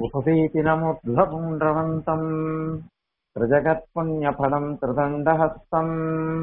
उपवीतिनमुद्ध्वपुण्ड्रवन्तम् त्रिजगत्पुण्यफलम् त्रिदण्डहस्तम्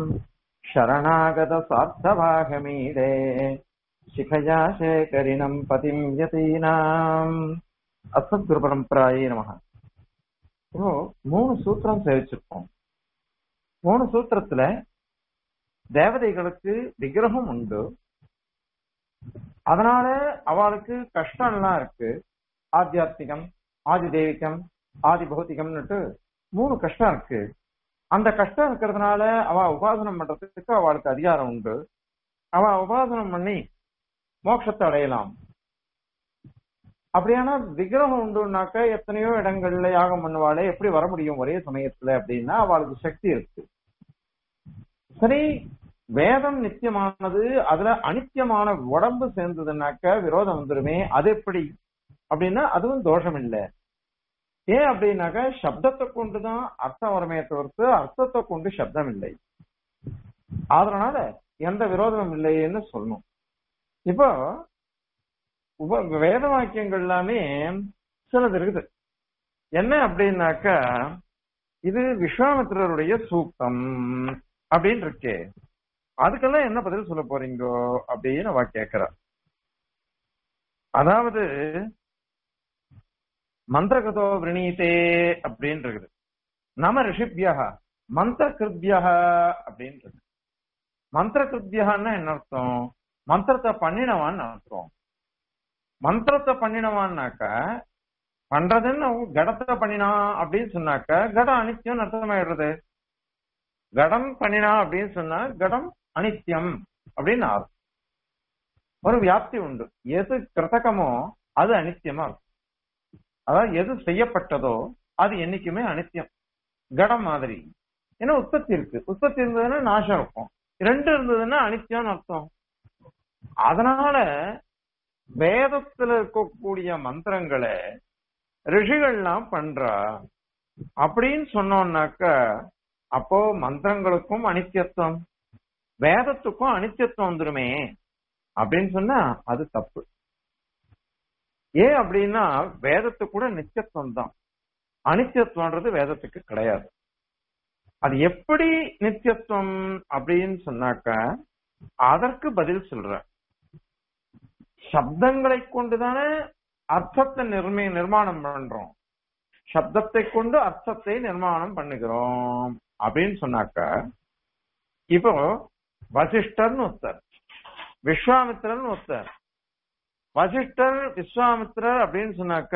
शरणागतसार्थभागमीडे शिखया शेखरिणम् பதிம் யதீனாம் அசத்குரு பரம்பராயே நமக இப்போ மூணு சூத்திரம் சேவிச்சிருக்கோம் மூணு சூத்திரத்துல தேவதைகளுக்கு விக்கிரகம் உண்டு அதனால அவளுக்கு கஷ்டம் எல்லாம் இருக்கு ஆத்தியாத்மிகம் ஆதி தெய்வீகம் ஆதி பௌத்திகம்னுட்டு மூணு கஷ்டம் இருக்கு அந்த கஷ்டம் இருக்கிறதுனால அவ உபாசனம் பண்றதுக்கு அவளுக்கு அதிகாரம் உண்டு அவ உபாசனம் பண்ணி மோட்சத்தை அடையலாம் அப்படியானா விக்கிரகம் உண்டுனாக்க எத்தனையோ இடங்கள்ல யாகம் பண்ணுவாளே எப்படி வர முடியும் ஒரே சமயத்துல அப்படின்னா அவளுக்கு சக்தி இருக்கு சரி வேதம் நித்தியமானது அதுல அனித்தியமான உடம்பு சேர்ந்ததுனாக்க விரோதம் வந்துருமே அது எப்படி அப்படின்னா அதுவும் தோஷம் இல்லை ஏன் அப்படின்னாக்க சப்தத்தை கொண்டுதான் அர்த்தம் வரமே தவிர்த்து அர்த்தத்தை கொண்டு சப்தம் இல்லை அதனால எந்த விரோதமும் இல்லைன்னு சொல்லணும் இப்போ உப வேத வாக்கியங்கள் எல்லாமே சிலது இருக்குது என்ன அப்படின்னாக்கா இது விஸ்வாமித்திரருடைய சூக்தம் அப்படின்னு இருக்கே அதுக்கெல்லாம் என்ன பதில் சொல்ல போறீங்கோ அப்படின்னு அவ கேட்கிறா அதாவது மந்திரகதோ விரணீதே அப்படின்னு இருக்குது நம ரிஷிபியா மந்திர கிருத்தியா அப்படின்னு இருக்கு மந்திர கிருத்தியான்னா என்ன அர்த்தம் மந்திரத்தை பண்ணினவான்னு அர்த்தம் மந்திரத்தை பண்ணினவான்னாக்க பண்றதுன்னு கடத்தை பண்ணினா அப்படின்னு சொன்னாக்க கடம் அனித்தியம் அர்த்தமாயிடுறது கடம் பண்ணினா அப்படின்னு சொன்னா கடம் அனித்தியம் அப்படின்னு அர்த்தம் ஒரு வியாப்தி உண்டு எது கிருத்தகமோ அது அனித்தியமா இருக்கும் அதாவது எது செய்யப்பட்டதோ அது என்னைக்குமே அனித்தியம் கடம் மாதிரி ஏன்னா உற்பத்தி இருக்கு உற்பத்தி இருந்ததுன்னா நாசம் இருக்கும் ரெண்டு இருந்ததுன்னா அனித்தியம்னு அர்த்தம் அதனால வேதத்துல இருக்கக்கூடிய மந்திரங்களை ரிஷிகள்லாம் பண்றா அப்படின்னு சொன்னோம்னாக்க அப்போ மந்திரங்களுக்கும் அனித்தியத்துவம் வேதத்துக்கும் அனித்தியத்துவம் வந்துருமே அப்படின்னு சொன்னா அது தப்பு ஏன் அப்படின்னா வேதத்துக்கு கூட நித்தியத்துவம் தான் அனித்தியத்துவன்றது வேதத்துக்கு கிடையாது அது எப்படி நித்தியத்துவம் அப்படின்னு சொன்னாக்க அதற்கு பதில் சொல்ற சப்தங்களை கொண்டுதானே அர்த்தத்தை நிர்மே நிர்மாணம் பண்றோம் சப்தத்தை கொண்டு அர்த்தத்தை நிர்மாணம் பண்ணுகிறோம் அப்படின்னு சொன்னாக்க இப்போ வசிஷ்டர்னு ஒருத்தர் விஸ்வாமித்திரன் ஒருத்தர் வசிஷ்டர் விஸ்வாமித்திரர் அப்படின்னு சொன்னாக்க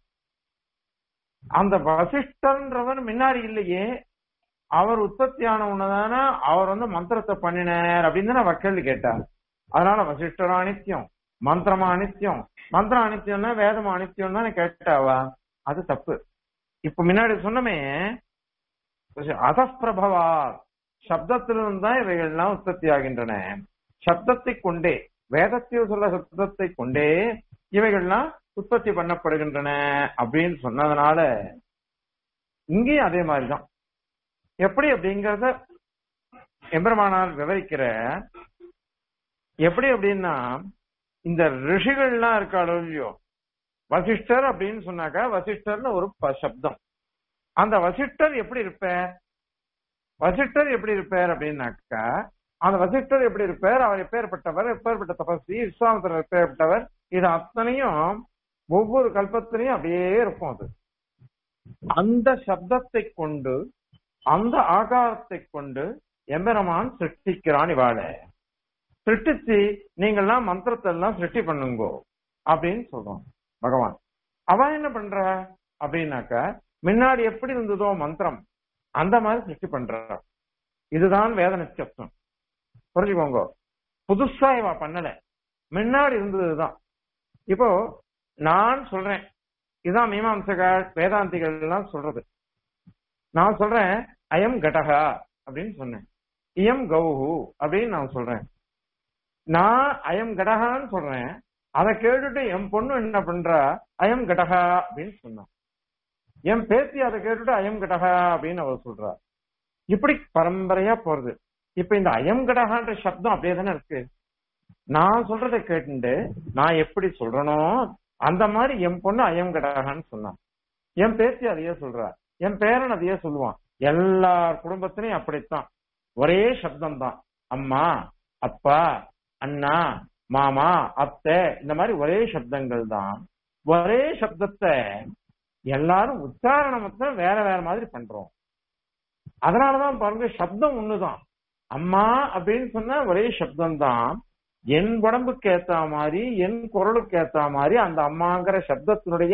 அந்த வசிஷ்டர்ன்றவர் முன்னாடி இல்லையே அவர் உற்பத்தியான உன்னதான அவர் வந்து மந்திரத்தை பண்ணினார் அப்படின்னு தானே கேள்வி கேட்டார் அதனால வசிஷ்டர் அனித்தியம் மந்திரமா அனித்தியம் மந்திரம் அனித்தியம்னா வேதமா அனித்தியம் தானே கேட்டாவா அது தப்பு இப்ப முன்னாடி சொன்னமே அதப்பிரபவா சப்தத்திலிருந்து தான் இவைகள்லாம் உற்பத்தி ஆகின்றன சப்தத்தை கொண்டே வேதத்தில் சொல்ல சப்தத்தை கொண்டே இவைகள்லாம் உற்பத்தி பண்ணப்படுகின்றன அப்படின்னு சொன்னதுனால இங்கேயும் அதே மாதிரிதான் எப்படி அப்படிங்கறத எம்பெருமானால் விவரிக்கிற எப்படி அப்படின்னா இந்த ரிஷிகள்லாம் இருக்காளோ இல்லையோ வசிஷ்டர் அப்படின்னு சொன்னாக்கா வசிஷ்டர்னு ஒரு சப்தம் அந்த வசிஷ்டர் எப்படி இருப்பார் வசிஷ்டர் எப்படி இருப்பார் அப்படின்னாக்கா அந்த வசிஷ்டர் எப்படி இருப்பார் அவர் எப்பேற்பட்டவர் எப்பேற்பட்ட தபஸ்வி விஸ்வாமித்திரர் எப்பேற்பட்டவர் இது அத்தனையும் ஒவ்வொரு கல்பத்திலையும் அப்படியே இருக்கும் அது அந்த சப்தத்தை கொண்டு அந்த ஆகாரத்தை கொண்டு எம்பெருமான் சிருஷ்டிக்கிறான் இவாள சிருஷ்டிச்சு நீங்கள்லாம் மந்திரத்தை எல்லாம் சிருஷ்டி பண்ணுங்கோ அப்படின்னு சொல்றோம் பகவான் அவன் என்ன பண்ற அப்படின்னாக்க முன்னாடி எப்படி இருந்ததோ மந்திரம் அந்த மாதிரி சிருஷ்டி பண்ற இதுதான் வேத நிச்சயம் புரிஞ்சுக்கோங்க புதுசா இவ பண்ணல முன்னாடி இருந்ததுதான் இப்போ நான் சொல்றேன் இதான் மீமாம்சகர் வேதாந்திகள் எல்லாம் சொல்றது நான் சொல்றேன் அயம் கடகா அப்படின்னு சொன்னேன் இயம் கௌஹு அப்படின்னு நான் சொல்றேன் நான் அயம் கடகான்னு சொல்றேன் அதை கேட்டுட்டு என் பொண்ணு என்ன பண்றா அயம் கடகா அப்படின்னு சொன்னான் என் பேத்தி அதை கேட்டுட்டு அயம் கடகா அப்படின்னு அவர் சொல்றா இப்படி பரம்பரையா போறது இப்ப இந்த அயம் கடகான்ற சப்தம் அப்படியே தானே இருக்கு நான் சொல்றதை கேட்டுண்டு நான் எப்படி சொல்றனோ அந்த மாதிரி என் பொண்ணு அயம் கடகான்னு சொன்னான் என் பேத்தி அதையே சொல்றா என் பேரன் அதையே சொல்லுவான் எல்லார் குடும்பத்திலையும் அப்படித்தான் ஒரே சப்தம் தான் அம்மா அப்பா அண்ணா மாமா அத்தை இந்த மாதிரி ஒரே சப்தங்கள் தான் ஒரே சப்தத்தை எல்லாரும் உச்சாரணத்தை வேற வேற மாதிரி பண்றோம் அதனாலதான் பாருங்க சப்தம் ஒண்ணுதான் அம்மா அப்படின்னு சொன்னா ஒரே சப்தம் தான் என் உடம்புக்கு ஏத்த மாதிரி என் குரலுக்கு ஏத்த மாதிரி அந்த அம்மாங்கிற சப்தத்தினுடைய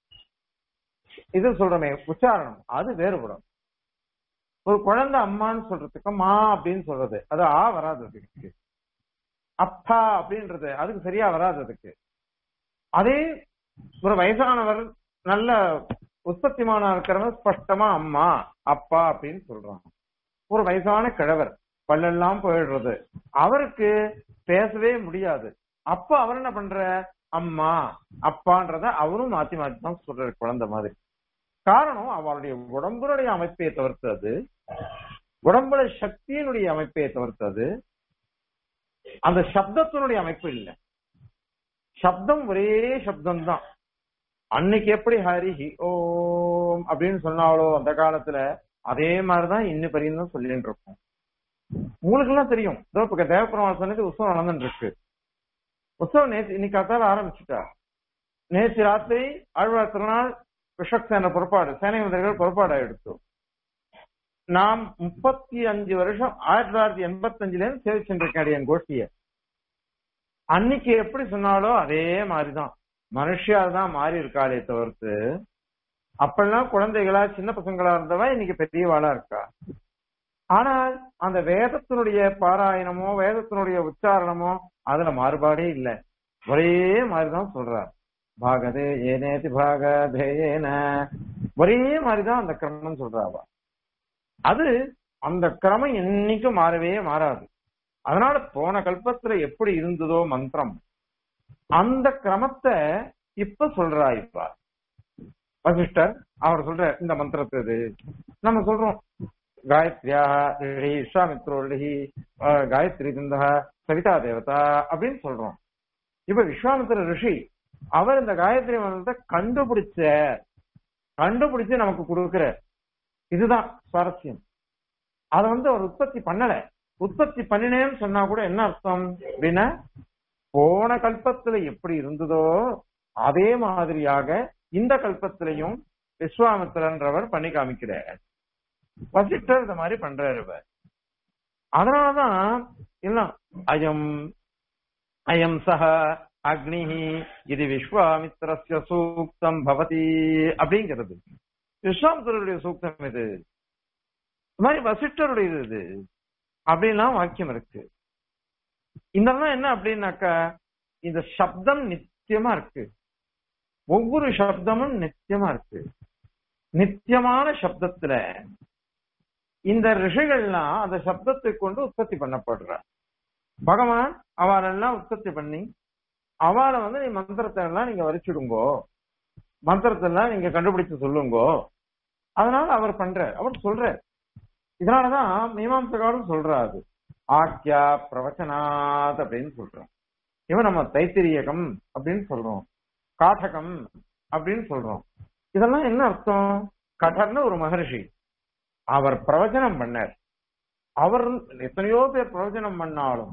இது சொல்றமே உச்சாரணம் அது வேறுபடும் ஒரு குழந்தை அம்மான்னு சொல்றதுக்கு மா அப்படின்னு சொல்றது அது ஆ வராது அதுக்கு அப்பா அப்படின்றது அதுக்கு சரியா வராது அதுக்கு அதே ஒரு வயசானவர் நல்ல உற்பத்திமான இருக்கிறவர் ஸ்பஷ்டமா அம்மா அப்பா அப்படின்னு சொல்றாங்க ஒரு வயசான கிழவர் பல்லெல்லாம் போயிடுறது அவருக்கு பேசவே முடியாது அப்ப அவர் என்ன பண்ற அம்மா அப்பான்றத அவரும் மாத்தி மாத்தி தான் சொல்றாரு குழந்தை மாதிரி காரணம் அவருடைய உடம்புடைய அமைப்பை தவிர்த்தது உடம்புல சக்தியினுடைய அமைப்பை தவிர்த்தது அந்த சப்தத்தினுடைய அமைப்பு இல்லை சப்தம் ஒரே சப்தம் தான் அன்னைக்கு எப்படி ஹரி ஹி ஓம் அப்படின்னு சொன்னாலோ அந்த காலத்துல அதே மாதிரிதான் இன்னும் பெரியதும் சொல்லிட்டு இருக்கோம் உங்களுக்கு எல்லாம் தெரியும் இதோ இப்ப தேவப்பெருமாள் சொன்னது உற்சவம் நடந்துட்டு இருக்கு உற்சவம் நேற்று இன்னைக்கு காத்தால ஆரம்பிச்சுட்டா நேற்று ராத்திரி ஆழ்வார் திருநாள் விஷக் சேனை புறப்பாடு சேனை வீரர்கள் புறப்பாடு எடுத்து நாம் முப்பத்தி அஞ்சு வருஷம் ஆயிரத்தி தொள்ளாயிரத்தி எண்பத்தி அஞ்சுல இருந்து சேவிச்சுருக்கேன் என் கோஷ்டிய அன்னைக்கு எப்படி சொன்னாலோ அதே மாதிரிதான் மனுஷியால் தான் மாறி இருக்காளே தவிர்த்து அப்பெல்லாம் குழந்தைகளா சின்ன பசங்களா இருந்தவன் இன்னைக்கு பெரியவாளா இருக்கா ஆனால் அந்த வேதத்தினுடைய பாராயணமோ வேதத்தினுடைய உச்சாரணமோ அதுல மாறுபாடே இல்லை ஒரே மாதிரிதான் சொல்றார் பாகதே ஏனேதி பாகதேன ஒரே மாதிரிதான் அந்த கிரமம் சொல்றாவா அது அந்த கிரமம் என்னைக்கும் மாறவே மாறாது அதனால போன கல்பத்துல எப்படி இருந்ததோ மந்திரம் அந்த கிரமத்தை இப்ப சொல்றா இப்ப வசிஷ்டர் அவர் சொல்ற இந்த மந்திரத்தை இது நம்ம சொல்றோம் காயத்ரியா ரிஷி விஸ்வாமித்ரோ ரிஷி காயத்ரி தந்தா சவிதா தேவதா அப்படின்னு சொல்றோம் இப்ப விஸ்வாமித்திர ரிஷி அவர் இந்த காயத்ரி மந்திரத்தை கண்டுபிடிச்ச கண்டுபிடிச்சு நமக்கு கொடுக்கிற இதுதான் சுவாரஸ்யம் அதை வந்து அவர் உற்பத்தி பண்ணல உற்பத்தி பண்ணினேன்னு சொன்னா கூட என்ன அர்த்தம் அப்படின்னா போன கல்பத்துல எப்படி இருந்ததோ அதே மாதிரியாக இந்த கல்பத்திலையும் விஸ்வாமித்திரன்றவர் பண்ணி காமிக்கிறார் வசிஷ்டர் இந்த மாதிரி பண்றாரு இவர் அதனாலதான் இல்ல அயம் அயம் சக அக்னி இது விஸ்வாமித்திரஸ்ய சூக்தம் பவதி அப்படிங்கிறது விஸ்வாமித்திரருடைய சூக்தம் இது இந்த மாதிரி வசிஷ்டருடைய இது அப்படின்லாம் வாக்கியம் இருக்கு இதெல்லாம் என்ன அப்படின்னாக்கா இந்த சப்தம் நித்தியமா இருக்கு ஒவ்வொரு சப்தமும் நித்தியமா இருக்கு நித்தியமான சப்தத்துல இந்த ரிஷிகள்லாம் அந்த சப்தத்தை கொண்டு உற்பத்தி பண்ணப்படுற பகவான் அவளெல்லாம் உற்பத்தி பண்ணி அவளை வந்து நீ மந்திரத்தை எல்லாம் நீங்க வரிச்சிடுங்கோ மந்திரத்தை எல்லாம் நீங்க கண்டுபிடிச்சு சொல்லுங்கோ அதனால அவர் பண்ற அவர் சொல்ற இதனாலதான் மீமாம்சகாலும் சொல்றாரு ஆக்கியா பிரவச்சனாத் அப்படின்னு சொல்றோம் இவன் நம்ம தைத்திரியகம் அப்படின்னு சொல்றோம் காட்டகம் அப்படின்னு சொல்றோம் இதெல்லாம் என்ன அர்த்தம் கடர்னு ஒரு மகர்ஷி அவர் பிரவச்சனம் பண்ணார் அவர் எத்தனையோ பேர் பிரவச்சனம் பண்ணாலும்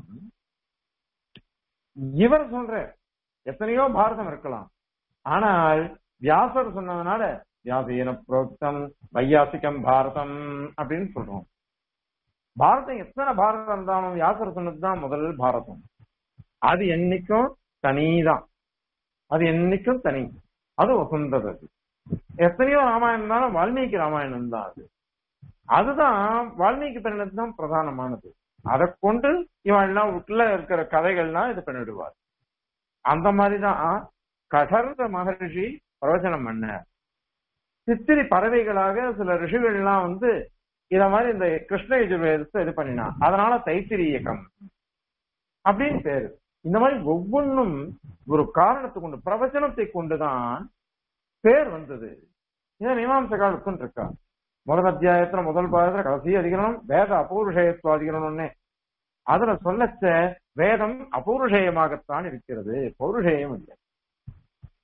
இவர் சொல்ற எத்தனையோ பாரதம் இருக்கலாம் ஆனால் வியாசர் சொன்னதுனால வியாசீன புரோக்தம் வையாசிகம் பாரதம் அப்படின்னு சொல்றோம் பாரதம் எத்தனை பாரதம் இருந்தாலும் வியாசர் சொன்னதுதான் முதல் பாரதம் அது என்னைக்கும் தனிதான் அது என்னைக்கும் தனி அது வசுந்தது அது எத்தனையோ ராமாயணம் இருந்தாலும் வால்மீகி ராமாயணம் தான் அது அதுதான் வால்மீகி பண்ணினது தான் பிரதானமானது அதை கொண்டு இவன் எல்லாம் உள்ள இருக்கிற கதைகள்லாம் இது பண்ணிடுவார் அந்த மாதிரிதான் கடர்ந்த மகரிஷி பிரவச்சனம் பண்ண சித்திரி பறவைகளாக சில ரிஷிகள்லாம் வந்து இத மாதிரி இந்த கிருஷ்ண யஜுர்வேதத்தை இது பண்ணினா அதனால தைத்திரியக்கம் அப்படின்னு பேரு இந்த மாதிரி ஒவ்வொன்றும் ஒரு காரணத்தை கொண்டு பிரவச்சனத்தை கொண்டுதான் பேர் வந்தது இதை மீமாம்சகால் இருக்கா முதல் அத்தியாயத்துல முதல் பாதத்துல கடைசி அதிகரணம் வேத அபூர்ஷயத்துவ அதிகரணம்னே அதுல சொல்லச்ச வேதம் அபௌருஷேயமாகத்தான் இருக்கிறது பௌருஷேயம் இல்லை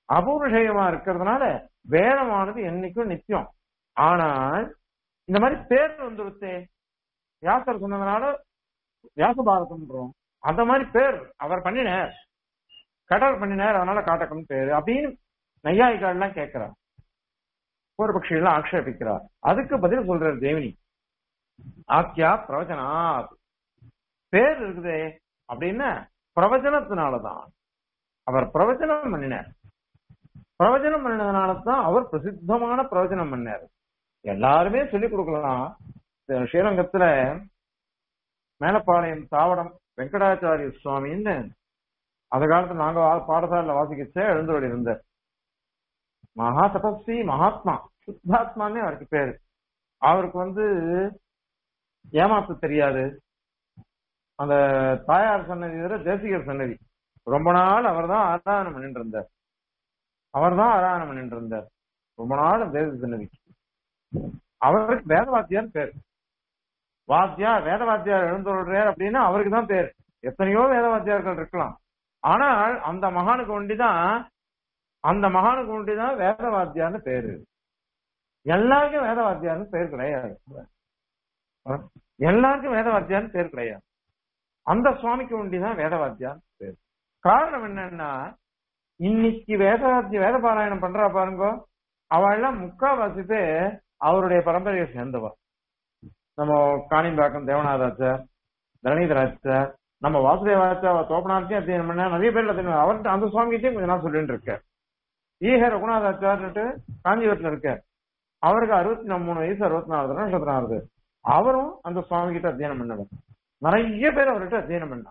அபூர்வஷயமா இருக்கிறதுனால வேதமானது என்னைக்கும் நித்தியம் ஆனால் இந்த மாதிரி பேர் வந்துருத்தே வியாசர் சொன்னதுனால வியாச பாரதம்ன்றோம் அந்த மாதிரி பேர் அவர் பண்ணினார் கடல் பண்ணினார் அதனால காட்டகம் பேரு அப்படின்னு நையாயிகள் எல்லாம் கேட்கிறார் ஒரு பட்சியெல்லாம் ஆக்ஷேபிக்கிறார் அதுக்கு பதில் சொல்றார் தேவினி ஆக்கியா பிரவச்சனா பேர் இருக்குதே அப்படின்னா பிரவச்சனத்தினாலதான் அவர் பிரவச்சனம் பண்ணினார் பிரவச்சனம் பண்ணினதுனால தான் அவர் பிரசித்தமான பிரவச்சனம் பண்ணார் எல்லாருமே சொல்லிக் கொடுக்கலாம் இந்த ஸ்ரீரங்கத்துல மேலப்பாளையம் தாவடம் வெங்கடாச்சாரிய சுவாமின்னு அந்த காலத்துல நாங்க வா- பாடசாலையில வாசிக்கச்ச எழுந்தோடி இருந்தார் மகா தபஸ்வி மகாத்மா சுத்தாத்மானே அவருக்கு பேரு அவருக்கு வந்து ஏமாத்து தெரியாது அந்த தாயார் சன்னதி விட தேசிகர் சன்னதி ரொம்ப நாள் அவர் தான் ஆராதனை பண்ணிட்டு இருந்தார் அவர் தான் ஆராதனை பண்ணிட்டு இருந்தார் ரொம்ப நாள் தேசிக சன்னதிக்கு அவருக்கு வேதவாத்தியார் பேர் வாத்தியார் வேதவாத்தியார் எழுந்துள்ளார் அப்படின்னா அவருக்கு தான் பேர் எத்தனையோ வேதவாத்தியார்கள் இருக்கலாம் ஆனால் அந்த மகானுக்கு ஒண்டிதான் அந்த மகானுக்கு ஒண்டிதான் வேதவாத்தியார்னு பேரு எல்லாருக்கும் வேதவாத்தியார்னு பேர் கிடையாது எல்லாருக்கும் வேதவாத்தியார்னு பேர் கிடையாது அந்த சுவாமிக்கு ஒண்டிதான் வேதவாத்தியார் பேர் காரணம் என்னன்னா இன்னைக்கு வேதவாத்திய வேத பாராயணம் பண்றா பாருங்க அவள்லாம் முக்காவாசி பேர் அவருடைய பரம்பரையை சேர்ந்தவா நம்ம காணிம்பாக்கம் தேவநாதாச்சார் தரணீதராச்சார் நம்ம வாசுதேவாச்சார் தோப்பனார்த்தையும் அத்தியனம் பண்ண நிறைய பேர் அத்தியனம் அவர்கிட்ட அந்த சுவாமிகிட்டையும் கொஞ்ச நாள் சொல்லிட்டு இருக்கேன் ஈஹ ரகுநாதாச்சார்ன்னுட்டு காஞ்சிபுரத்துல இருக்கார் அவருக்கு அறுபத்தி மூணு வயசு அறுபத்தி நாலு நட்சத்திரம் ஆகுது அவரும் அந்த சுவாமி கிட்ட அத்தியனம் பண்ணவர் நிறைய பேர் அவர்கிட்ட அத்தியனம் பண்ணான்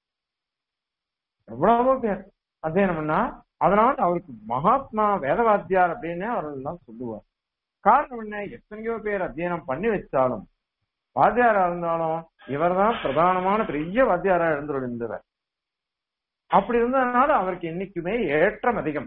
எவ்வளவோ பேர் அத்தியனம் பண்ணா அதனால அவருக்கு மகாத்மா வேதவாத்தியார் அப்படின்னு அவர் எல்லாம் சொல்லுவார் காரணம் என்ன எத்தனையோ பேர் அத்தியனம் பண்ணி வச்சாலும் வாத்தியாரா இருந்தாலும் இவர்தான் பிரதானமான பெரிய வாத்தியாரா இருந்தவர் அப்படி இருந்ததுனால அவருக்கு என்னைக்குமே ஏற்றம் அதிகம்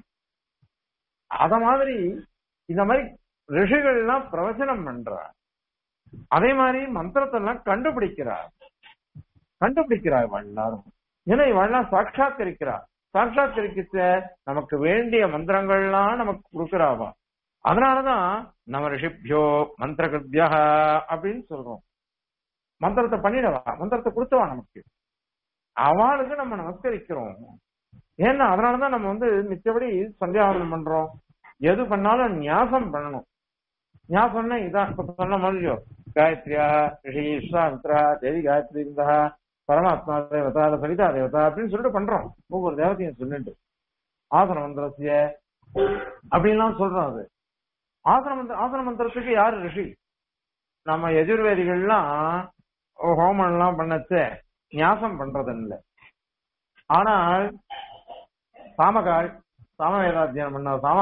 அத மாதிரி இந்த மாதிரி ரிஷிகள் எல்லாம் பிரவச்சனம் பண்றார் அதே மாதிரி மந்திரத்தை எல்லாம் கண்டுபிடிக்கிறார் கண்டுபிடிக்கிறார் இவள் எல்லாரும் ஏன்னா இவெல்லாம் சாட்சாத்கரிக்கிறார் சாட்சாத்கரிக்கிச்ச நமக்கு வேண்டிய மந்திரங்கள்லாம் நமக்கு கொடுக்கிறாவா அதனாலதான் நம்ம ரிஷிப்யோ மந்திரகிருத்யா அப்படின்னு சொல்றோம் மந்திரத்தை பண்ணிடவா மந்திரத்தை கொடுத்தவா நமக்கு அவளுக்கு நம்ம நமஸ்கரிக்கிறோம் ஏன்னா அதனாலதான் நம்ம வந்து மிச்சபடி சந்தியாவனம் பண்றோம் எது பண்ணாலும் நியாசம் பண்ணணும் நியாசம்னா இதான் இப்ப சொன்ன மாதிரியோ காயத்ரியா ரிஷி விஸ்வாமித்ரா தேவி காயத்ரி இருந்தா பரமாத்மா தேவதா சரிதா தேவதா அப்படின்னு சொல்லிட்டு பண்றோம் ஒவ்வொரு தேவத்தையும் சொல்லிட்டு ஆசன மந்திரசிய அப்படின்லாம் சொல்றோம் அது ஆசன மந்திர ஆசன மந்திரத்துக்கு யாரு ரிஷி நம்ம எஜுர்வேதிகள்லாம் ஹோமம் எல்லாம் பண்ணச்ச நியாசம் பண்றது இல்லை ஆனால் சாமகால் சாம வேதாத்தியானம் பண்ண சாம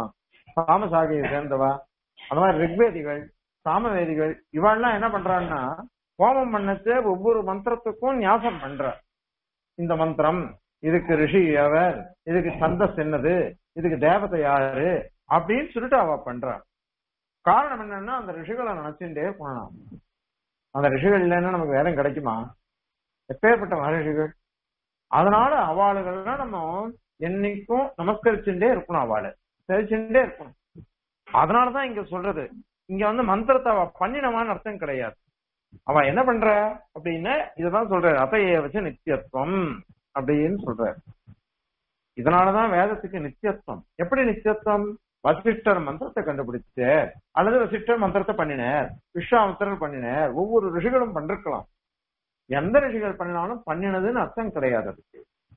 சாம சாகையை சேர்ந்தவா அந்த மாதிரி ரிக்வேதிகள் சாமவேதிகள் இவாள்லாம் என்ன பண்றான்னா ஹோமம் பண்ணச்ச ஒவ்வொரு மந்திரத்துக்கும் நியாசம் பண்ற இந்த மந்திரம் இதுக்கு ரிஷி அவர் இதுக்கு சந்தஸ் என்னது இதுக்கு தேவதை யாரு அப்படின்னு சொல்லிட்டு அவ பண்றா காரணம் என்னன்னா அந்த ரிஷிகளை நினைச்சுட்டே போனான் அந்த ரிஷிகள் இல்லைன்னா நமக்கு வேதம் கிடைக்குமா எப்பேற்பட்ட மகரிஷிகள் அதனால அவாளுகள்லாம் நம்ம என்னைக்கும் நமஸ்கரிச்சுட்டே இருக்கணும் அவளை தெரிச்சுட்டே இருக்கணும் அதனாலதான் இங்க சொல்றது இங்க வந்து மந்திரத்தை அவ பண்ணினவான்னு அர்த்தம் கிடையாது அவ என்ன பண்ற அப்படின்னா இதுதான் சொல்ற அத்தைய வச்சு நித்தியத்துவம் அப்படின்னு சொல்ற இதனாலதான் வேதத்துக்கு நித்தியத்துவம் எப்படி நித்தியத்துவம் வசிஷ்டர் மந்திரத்தை கண்டுபிடிச்சு அல்லது வசிஷ்டர் மந்திரத்தை பண்ணினார் விஸ்வாமித்திரர் பண்ணினார் ஒவ்வொரு ரிஷிகளும் பண்ணிருக்கலாம் எந்த ரிஷிகள் பண்ணினாலும் பண்ணினதுன்னு அர்த்தம் கிடையாது அதுக்கு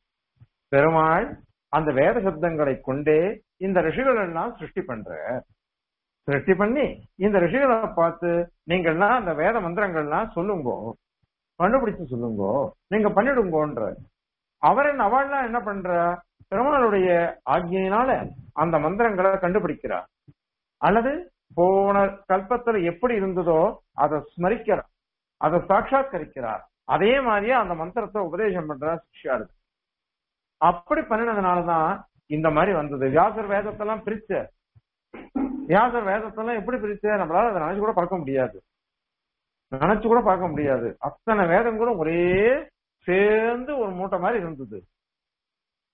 பெருமாள் அந்த வேத சப்தங்களை கொண்டே இந்த ரிஷிகள் எல்லாம் சிருஷ்டி பண்ற சிருஷ்டி பண்ணி இந்த ரிஷிகளை பார்த்து நீங்கள்லாம் அந்த வேத மந்திரங்கள்லாம் சொல்லுங்கோ கண்டுபிடிச்சு சொல்லுங்கோ நீங்க பண்ணிடுங்கோன்ற அவர் என்ன அவள்லாம் என்ன பண்ற பெருமாளுடைய ஆக்ஞையினால அந்த மந்திரங்களை கண்டுபிடிக்கிறார் அல்லது போன கல்பத்துல எப்படி இருந்ததோ அதை ஸ்மரிக்கிறார் அதை சாட்சாத்கரிக்கிறார் அதே மாதிரியே அந்த மந்திரத்தை உபதேசம் பண்றார் சிஷ்யாருக்கு அப்படி பண்ணினதுனாலதான் இந்த மாதிரி வந்தது வியாசர் வேதத்தெல்லாம் பிரிச்ச வியாசர் வேதத்தெல்லாம் எப்படி பிரிச்ச நம்மளால அதை நினைச்சு கூட பார்க்க முடியாது நினைச்சு கூட பார்க்க முடியாது அத்தனை வேதங்களும் ஒரே சேர்ந்து ஒரு மூட்டை மாதிரி இருந்தது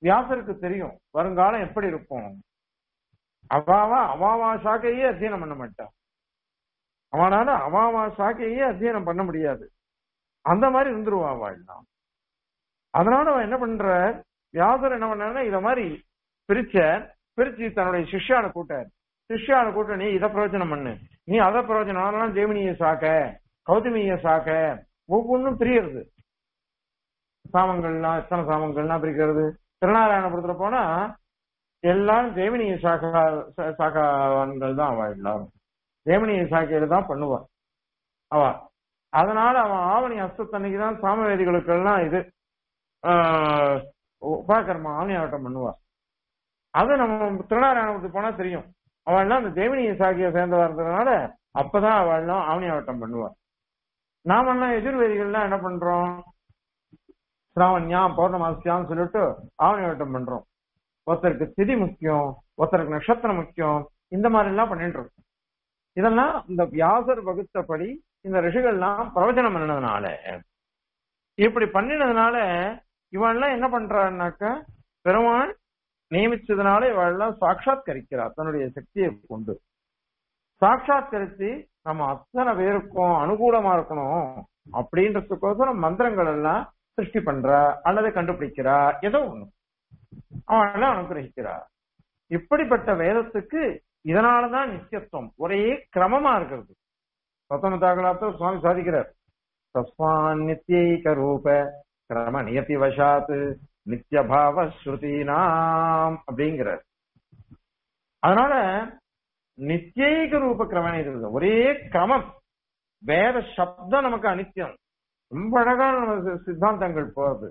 வியாசருக்கு தெரியும் வருங்காலம் எப்படி இருக்கும் அவாவா அவாவா சாக்கையே அத்தியனம் பண்ண மாட்டான் அவனால அவாவா சாக்கையே அத்தியனம் பண்ண முடியாது அந்த மாதிரி இருந்துருவா அவள்லாம் அதனால அவன் என்ன பண்ற வியாசர் என்ன பண்ணாருன்னா இத மாதிரி பிரிச்ச பிரிச்சு தன்னுடைய சிஷ்யான கூட்டார் சிஷ்யான கூட்ட நீ இதை பிரயோஜனம் பண்ணு நீ அதை பிரயோஜனம் ஜெமினிய சாக்க கௌதமிய சாக்க ஒவ்வொன்றும் பிரியறது சாமங்கள்லாம் எத்தனை சாமங்கள்லாம் பிரிக்கிறது திருநாராயணபுரத்துல போனா எல்லாரும் ஜெமினிய சாக்கா சாக்காவான்கள் தான் அவ எல்லாரும் ஜெமினிய சாக்கையில தான் பண்ணுவா அவ அதனால அவன் ஆவணி அஸ்தத்தன்னைக்கு தான் சாமவேதிகளுக்கெல்லாம் இது ஆஹ், உபாகர்மா ஆவணி ஆட்டம் பண்ணுவா அது நம்ம திருநாராயணபுரத்துக்கு போனா தெரியும் அவள்லாம் அந்த தேவனிய சாக்கிய சேர்ந்தவா இருந்ததுனால அப்பதான் அவள்லாம் ஆவணி ஆட்டம் பண்ணுவா நாமெல்லாம் எதிர்வேதிகள்லாம் என்ன பண்றோம் சிராவண்யா பௌர்ணமாசியான்னு சொல்லிட்டு ஆவணி ஆட்டம் பண்றோம் ஒருத்தருக்கு திதி முக்கியம் ஒருத்தருக்கு நட்சத்திரம் முக்கியம் இந்த மாதிரி எல்லாம் பண்ணிட்டு இருக்கோம் இதெல்லாம் இந்த வியாசர் வகுத்தபடி இந்த ரிஷிகள்லாம் பிரவச்சனம் பண்ணதுனால இப்படி பண்ணினதுனால இவன்லாம் என்ன பண்றான்னாக்க பெருமாள் நியமிச்சதுனால இவெல்லாம் சாட்சாத்கரிக்கிறார் தன்னுடைய சக்தியை கொண்டு சாட்சாத்கரித்து நம்ம அத்தனை பேருக்கும் அனுகூலமா இருக்கணும் அப்படின்றதுக்கோசரம் மந்திரங்கள் எல்லாம் சிருஷ்டி பண்றா அல்லது கண்டுபிடிக்கிறா ஏதோ ஒண்ணு அவன் அனுகிரகிக்கிறா இப்படிப்பட்ட வேதத்துக்கு இதனாலதான் நித்தியத்துவம் ஒரே கிரமமா இருக்கிறது பத்தொன்பதாகலாத்த சுவாமி சாதிக்கிறார் தஸ்மான் நித்தியைக ரூப கிரம நியதி வசாத் நித்தியபாவ ஸ்ருதீனாம் அப்படிங்கிறார் அதனால நித்தியைக ரூப கிரமணம் இருக்குது ஒரே கிரமம் வேத சப்தம் நமக்கு அனித்தியம் ரொம்ப அழகான நம்ம சித்தாந்தங்கள் போறது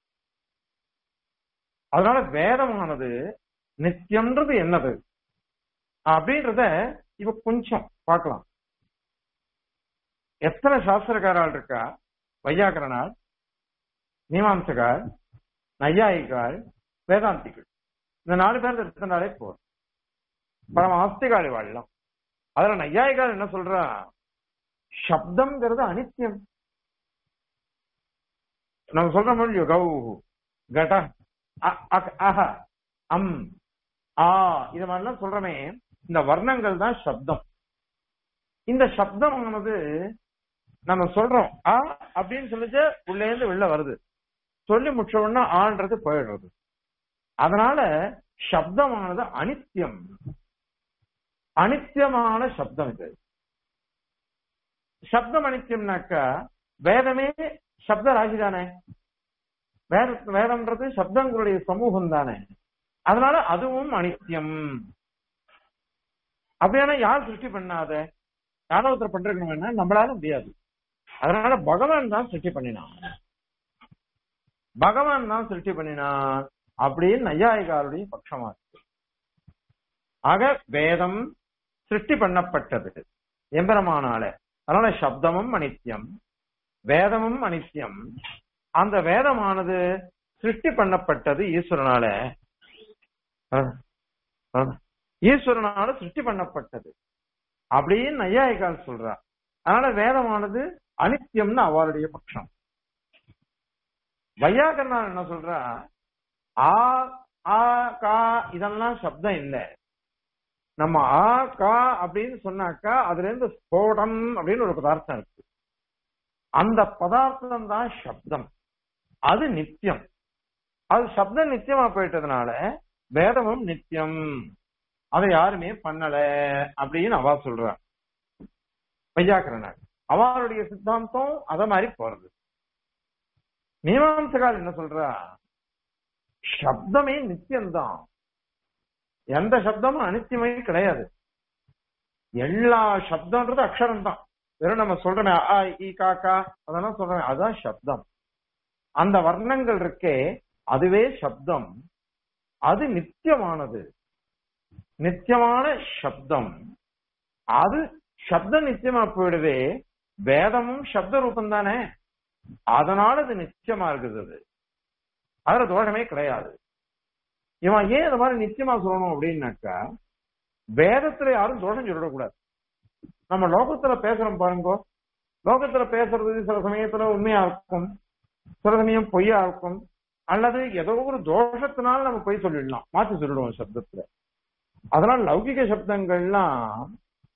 அதனால வேதமானது நித்தியம்ன்றது என்னது அப்படின்றத இப்ப கொஞ்சம் பார்க்கலாம் எத்தனை சாஸ்திரக்காரால் இருக்கா வையாகரனால் மீமாம்சகால் நையாயிகால் வேதாந்திகள் இந்த நாலு பேர் எடுத்தனாலே போதும் பரம ஆஸ்திகாலி வாழலாம் அதுல நையாயிகால் என்ன சொல்றா சப்தம்ங்கிறது அனித்தியம் நம்ம சொல்ற மொழி கௌ கட அ- அ- அஹ அம் ஆ இது மாதிரிலாம் சொல்றமே இந்த வர்ணங்கள் தான் சப்தம் இந்த சப்தமானது நம்ம சொல்றோம் ஆ அப்படின்னு சொல்லிச்சு உள்ள இருந்து வெளில வருது சொல்லி முடிச்ச உடனே ஆன்றது போயிடுறது அதனால சப்தமானது அனித்தியம் அனித்தியமான சப்தம் இது சப்தம் அனித்தியம்னாக்கா வேதமே சப்த ராசி தானே வேத வேதம்ன்றது சப்தங்களுடைய சமூகம் தானே அதனால அதுவும் அனித்தியம் அப்படியானா யார் சிருஷ்டி பண்ணாத யாரோ ஒருத்தர் பண்றதுக்கு வேணா நம்மளால முடியாது அதனால பகவான் தான் சிருஷ்டி பண்ணினான் பகவான் தான் சிருஷ்டி பண்ணினான் அப்படின்னு நையாயிகாருடைய பட்சமா இருக்கு ஆக வேதம் சிருஷ்டி பண்ணப்பட்டது எம்பெருமானால அதனால சப்தமும் அனித்தியம் வேதமும் அனித்தியம் அந்த வேதமானது சிருஷ்டி பண்ணப்பட்டது ஈஸ்வரனால அஹ், அஹ், ஈஸ்வரனால சிருஷ்டி பண்ணப்பட்டது அப்படின்னு நையாயிகால் சொல்றா அதனால வேதமானது அனித்தியம்னு அவருடைய பட்சம் வையாகரனால் என்ன சொல்றா ஆ ஆ கா இதெல்லாம் சப்தம் இல்ல நம்ம ஆ கா அப்படின்னு சொன்னாக்கா அதுல இருந்து ஸ்போடம் அப்படின்னு ஒரு பதார்த்தம் இருக்கு அந்த பதார்த்தம் தான் சப்தம் அது நித்தியம் அது சப்தம் நித்தியமா போயிட்டதுனால வேதமும் நித்தியம் அதை யாருமே பண்ணல அப்படின்னு அவா சொல்றா வையாக்கரனர் அவருடைய சித்தாந்தம் அத மாதிரி போறது மீமாம்சகால் என்ன சொல்றா சப்தமே நித்தியம்தான் எந்த சப்தமும் அனித்தியமே கிடையாது எல்லா சப்தம்ன்றது அக்ஷரம் தான் வெறும் நம்ம சொல்றோமே ஆ இ காக்கா அதெல்லாம் சொல்றோமே அதுதான் சப்தம் அந்த வர்ணங்கள் இருக்கே அதுவே சப்தம் அது நித்தியமானது நித்தியமான சப்தம் அது சப்தம் நித்தியமா போயிடுவே வேதமும் சப்த ரூபம் தானே அதனால அது நிச்சயமா இருக்குது அது அதுல தோஷமே கிடையாது இவன் ஏன் இந்த மாதிரி நிச்சயமா சொல்லணும் அப்படின்னாக்கா வேதத்துல யாரும் தோஷம் சொல்லிடக்கூடாது நம்ம லோகத்துல பேசுறோம் பாருங்க லோகத்துல பேசுறது சில சமயத்துல உண்மையா இருக்கும் சில சமயம் பொய்யா இருக்கும் அல்லது ஏதோ ஒரு தோஷத்தினால நம்ம போய் சொல்லிடலாம் மாத்தி சொல்லிடுவோம் சப்தத்துல அதனால லௌகிக சப்தங்கள்லாம்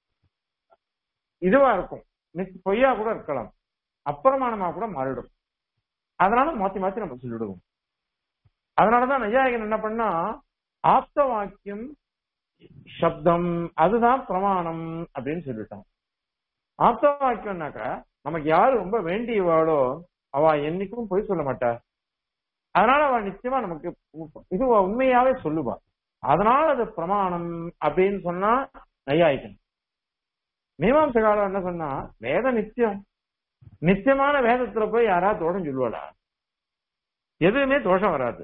இதுவா இருக்கும் நித்- பொய்யா கூட இருக்கலாம் அப்பிரமாணமா கூட மாறிடும் அதனால மாத்தி மாத்தி நம்ம சொல்லிடுவோம் அதனாலதான் நையாயகன் என்ன பண்ணா ஆப்த வாக்கியம் சப்தம் அதுதான் பிரமாணம் அப்படின்னு சொல்லிட்டான் ஆப்த வாக்கியம்னாக்கா நமக்கு யாரு ரொம்ப வேண்டியவாளோ அவ என்னைக்கும் பொய் சொல்ல மாட்டா அதனால அவ நிச்சயமா நமக்கு இது உண்மையாவே சொல்லுவா அதனால அது பிரமாணம் அப்படின்னு சொன்னா நையாயிக்கன் மீமாம்ச காலம் என்ன சொன்னா வேத நித்தியம் நித்தியமான வேதத்துல போய் யாராவது தோஷம் சொல்லுவாளா எதுவுமே தோஷம் வராது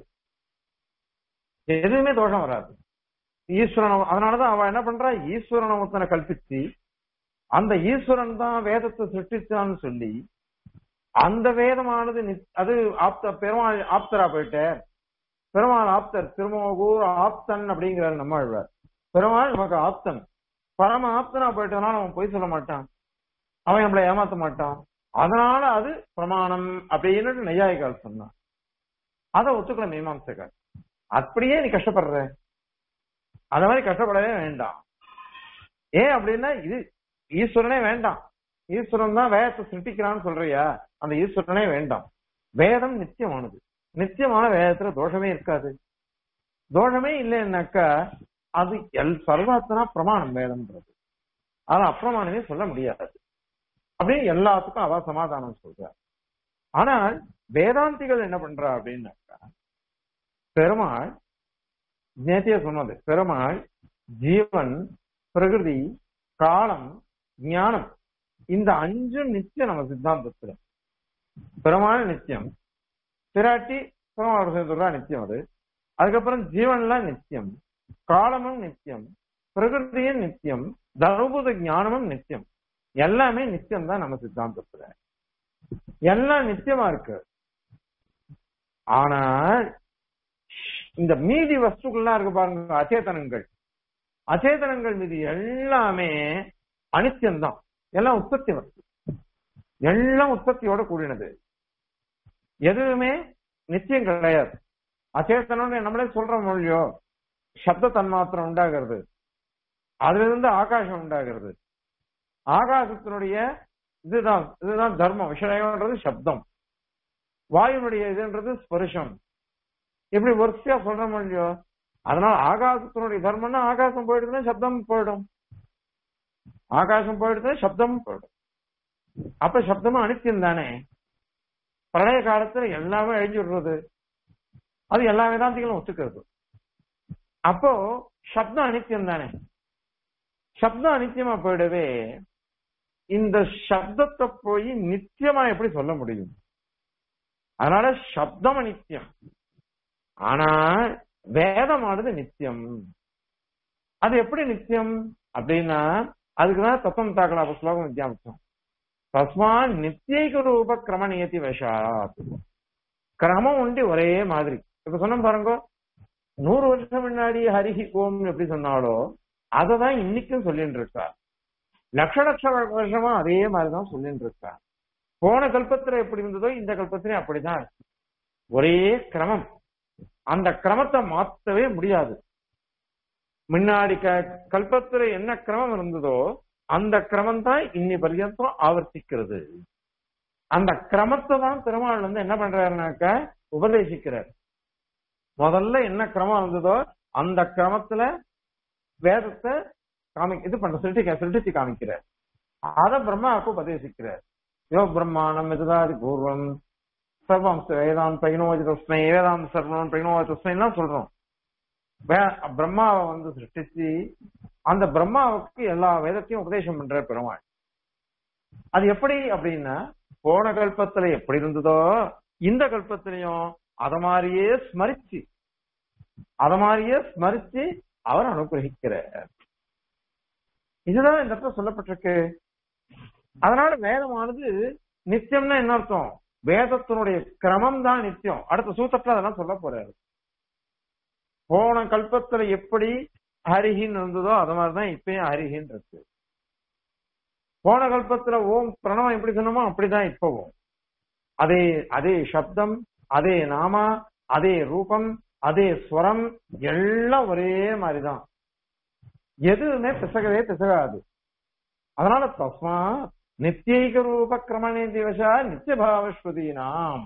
எதுவுமே தோஷம் வராது ஈஸ்வரன் அதனாலதான் அவ என்ன பண்றா ஈஸ்வரன் ஒருத்தனை கல்பிச்சு அந்த ஈஸ்வரன் தான் வேதத்தை சிருஷ்டிச்சான்னு சொல்லி அந்த வேதமானது நித்- அது ஆப்த பெருமாள் ஆப்தரா போயிட்ட பெருமாள் ஆப்தர் திருமோகூர் ஆப்தன் அப்படிங்கிறாரு நம்ம ஆழ்வார் பெருமாள் நமக்கு ஆப்தன் பரம ஆப்தனா போயிட்டதுனால அவன் பொய் சொல்ல மாட்டான் அவன் நம்மளை ஏமாத்த மாட்டான் அதனால அது பிரமாணம் அப்படின்னு நெய்யாயிகால் சொன்னான் அதை ஒத்துக்கல மீமாம்சகர் அப்படியே நீ கஷ்டப்படுற அந்த மாதிரி கஷ்டப்படவே வேண்டாம் ஏன் அப்படின்னா இது ஈஸ்வரனே வேண்டாம் ஈஸ்வரன் தான் வேதத்தை சிருஷ்டிக்கிறான்னு சொல்றியா அந்த ஈஸ்வரனே வேண்டாம் வேதம் நித்தியமானது நித்தியமான வேதத்துல தோஷமே இருக்காது தோஷமே இல்லைன்னாக்கா அது எல் சர்வாத்தனா பிரமாணம் வேதம்ன்றது ஆனா அப்பிரமாணமே சொல்ல முடியாது அப்படின்னு எல்லாத்துக்கும் அவ சமாதானம் சொல்றா ஆனால் வேதாந்திகள் என்ன பண்றா அப்படின்னாக்கா பெருமாள் நேத்திய சொன்னது பெருமாள் ஜீவன் பிரகிருதி காலம் ஞானம் இந்த அஞ்சும் நித்தியம் நம்ம சித்தாந்தத்துல பெருமாள் நித்தியம் பிராட்டி பெருமாள் சொல்றா நித்தியம் அது அதுக்கப்புறம் ஜீவன்லாம் நித்தியம் காலமும் நித்தியம் பிரகிருதியும் நித்தியம் தர்மபூத ஞானமும் நித்தியம் எல்லாமே நித்தியம் தான் நம்ம சித்தாந்தத்துல எல்லாம் நித்தியமா இருக்கு ஆனால் இந்த மீதி வஸ்துக்கள்லாம் இருக்கு பாருங்க அச்சேதனங்கள் அச்சேதனங்கள் மீது எல்லாமே அனித்தியம்தான் எல்லாம் உற்பத்தி வஸ்து எல்லாம் உற்பத்தியோட கூடினது எதுவுமே நிச்சயம் கிடையாது அச்சேதனம் நம்மளே சொல்றோம் மொழியோ சப்த தன்மாத்திரம் உண்டாகிறது அதுல இருந்து ஆகாசம் உண்டாகிறது ஆகாசத்தினுடைய இதுதான் இதுதான் தர்மம் விஷயம்ன்றது சப்தம் வாயுனுடைய இதுன்றது ஸ்பர்ஷம் இப்படி வரிசையா சொல்ற இல்லையோ அதனால ஆகாசத்தினுடைய தர்மம்னா ஆகாசம் போயிடுதுன்னா சப்தம் போயிடும் ஆகாசம் போயிடுதுன்னா சப்தம் போயிடும் அப்ப சப்தமும் அனித்தியம் தானே பிரளய காலத்துல எல்லாமே அழிஞ்சு விடுறது அது எல்லா வேதாந்திகளும் ஒத்துக்கிறது அப்போ சப்தம் அனித்தியம் தானே சப்தம் அனித்தியமா போயிடவே இந்த சப்தத்தை போய் நித்தியமா எப்படி சொல்ல முடியும் அதனால சப்தம் அனித்தியம் ஆனா வேதமானது நித்தியம் அது எப்படி நித்தியம் அப்படின்னா அதுக்குதான் தத்துவம் தாக்கலா ஸ்லோகம் வித்தியாசம் தஸ்மா நித்தியைக ரூப கிரம நியதி வசாத் கிரமம் உண்டு ஒரே மாதிரி இப்ப சொன்ன பாருங்க நூறு வருஷம் முன்னாடி ஹரிஹி ஓம் எப்படி சொன்னாலோ அததான் இன்னைக்கும் சொல்லிட்டு இருக்கா லட்ச லட்ச வருஷமா அதே மாதிரிதான் சொல்லிட்டு இருக்கா போன கல்பத்துல எப்படி இருந்ததோ இந்த கல்பத்திலே அப்படிதான் இருக்கு ஒரே கிரமம் அந்த கிரமத்தை மாத்தவே முடியாது முன்னாடி க கல்பத்துல என்ன கிரமம் இருந்ததோ அந்த கிரமம் தான் இன்னி பர்யந்தம் ஆவர்த்திக்கிறது அந்த கிரமத்தை தான் பெருமாள் வந்து என்ன பண்றாருனாக்க உபதேசிக்கிறார் முதல்ல என்ன கிரமம் இருந்ததோ அந்த கிரமத்துல வேதத்தை காமி இது பண்ற சிருஷ்டி சிருஷ்டிச்சு காமிக்கிறார் அத பிரம்மாவுக்கு உபதேசிக்கிறார் யோ பிரம்மாணம் இதுதாதி பூர்வம் சர்வம் வேதாந்த் பைனோஜி தஸ்மை வேதாந்த் சர்வம் பைனோஜி தஸ்மைலாம் சொல்றோம் வே- பிரம்மாவை வந்து சிருஷ்டிச்சு அந்த பிரம்மாவுக்கு எல்லா வேதத்தையும் உபதேசம் பண்ற பெருமாள் அது எப்படி அப்படின்னா போன கல்பத்துல எப்படி இருந்ததோ இந்த கல்பத்திலையும் அத மாதிரியே ஸ்மரிச்சு அத மாதிரியே ஸ்மரிச்சு அவர் அனுகிரகிக்கிறார் இதுதான் இந்த இடத்துல சொல்லப்பட்டிருக்கு அதனால வேதமானது நித்தியம்னா என்ன அர்த்தம் வேதத்தினுடைய கிரமம் தான் நித்தியம் அடுத்த சூத்திரத்துல அதெல்லாம் சொல்ல போறாரு போன கல்பத்துல எப்படி ஹரிஹின்னு இருந்ததோ அது மாதிரிதான் இப்பயும் ஹரிஹின்னு இருக்கு போன கல்பத்துல ஓம் பிரணவம் எப்படி சொன்னோமோ அப்படிதான் இப்பவும் அதே அதே சப்தம் அதே நாமா அதே ரூபம் அதே ஸ்வரம் எல்லாம் ஒரே மாதிரிதான் எதுவுமே பிசகவே பிசகாது அதனால தஸ்மா நித்தியைக ரூப கிரமணே திவசா நித்தியபாவஸ்வதீனாம்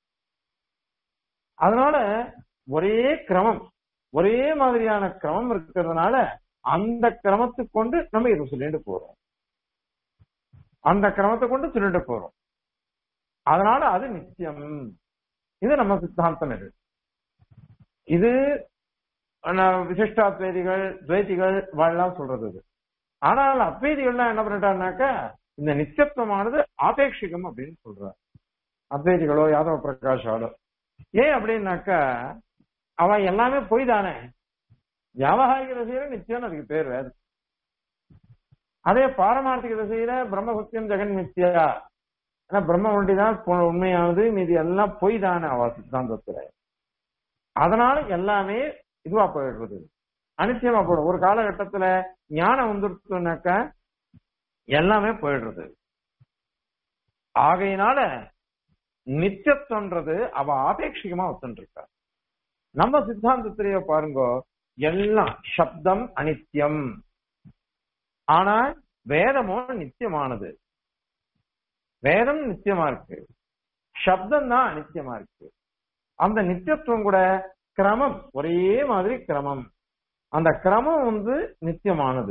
அதனால ஒரே கிரமம் ஒரே மாதிரியான கிரமம் இருக்கிறதுனால அந்த கிரமத்தை கொண்டு நம்ம இதை சொல்லிட்டு போறோம் அந்த கிரமத்தை கொண்டு சொல்லிட்டு போறோம் அதனால அது நித்தியம் இது நம்ம சித்தாந்தம் இது இது அஹ், விசிஷ்டாத்வைதிகள் துவைதிகள் வாழலாம் சொல்றது இது ஆனால் அத்வைதிகள்லாம் என்ன பண்ணிட்டாருனாக்கா இந்த நித்தியத்துவமானது ஆபேட்சிகம் அப்படின்னு சொல்றார் அத்வைதிகளோ யாதவ பிரகாஷாலோ ஏன் அப்படின்னாக்கா அவன் எல்லாமே பொய் தானே வியாபகாரிக ரசிகர நித்தியம் அதுக்கு பேர் வேறு அதே பாரமார்த்திக ரசிகர பிரம்ம சத்தியம் ஜெகன் மித்தியா ஆனா பிரம்ம ஒண்டிதான் பொ- உண்மையானது மீதி எல்லாம் பொய் தானே அவ சித்தாந்தத்துல அதனால எல்லாமே இதுவா போயிடுறது அனிச்சயமா போயிடும் ஒரு காலகட்டத்துல ஞானம் வந்துருச்சுனாக்கா எல்லாமே போயிடுறது ஆகையினால நித்தியத்துவன்றது அவ ஆபேட்சிகமா ஒத்துருக்கா நம்ம சித்தாந்தத்திலேயே பாருங்க எல்லாம் சப்தம் அனித்தியம் ஆனா வேதமும் நித்தியமானது வேதம் நித்தியமா இருக்கு சப்தம் தான் அனித்தியமா இருக்கு அந்த நித்தியத்துவம் கூட கிரமம் ஒரே மாதிரி கிரமம் அந்த கிரமம் வந்து நித்தியமானது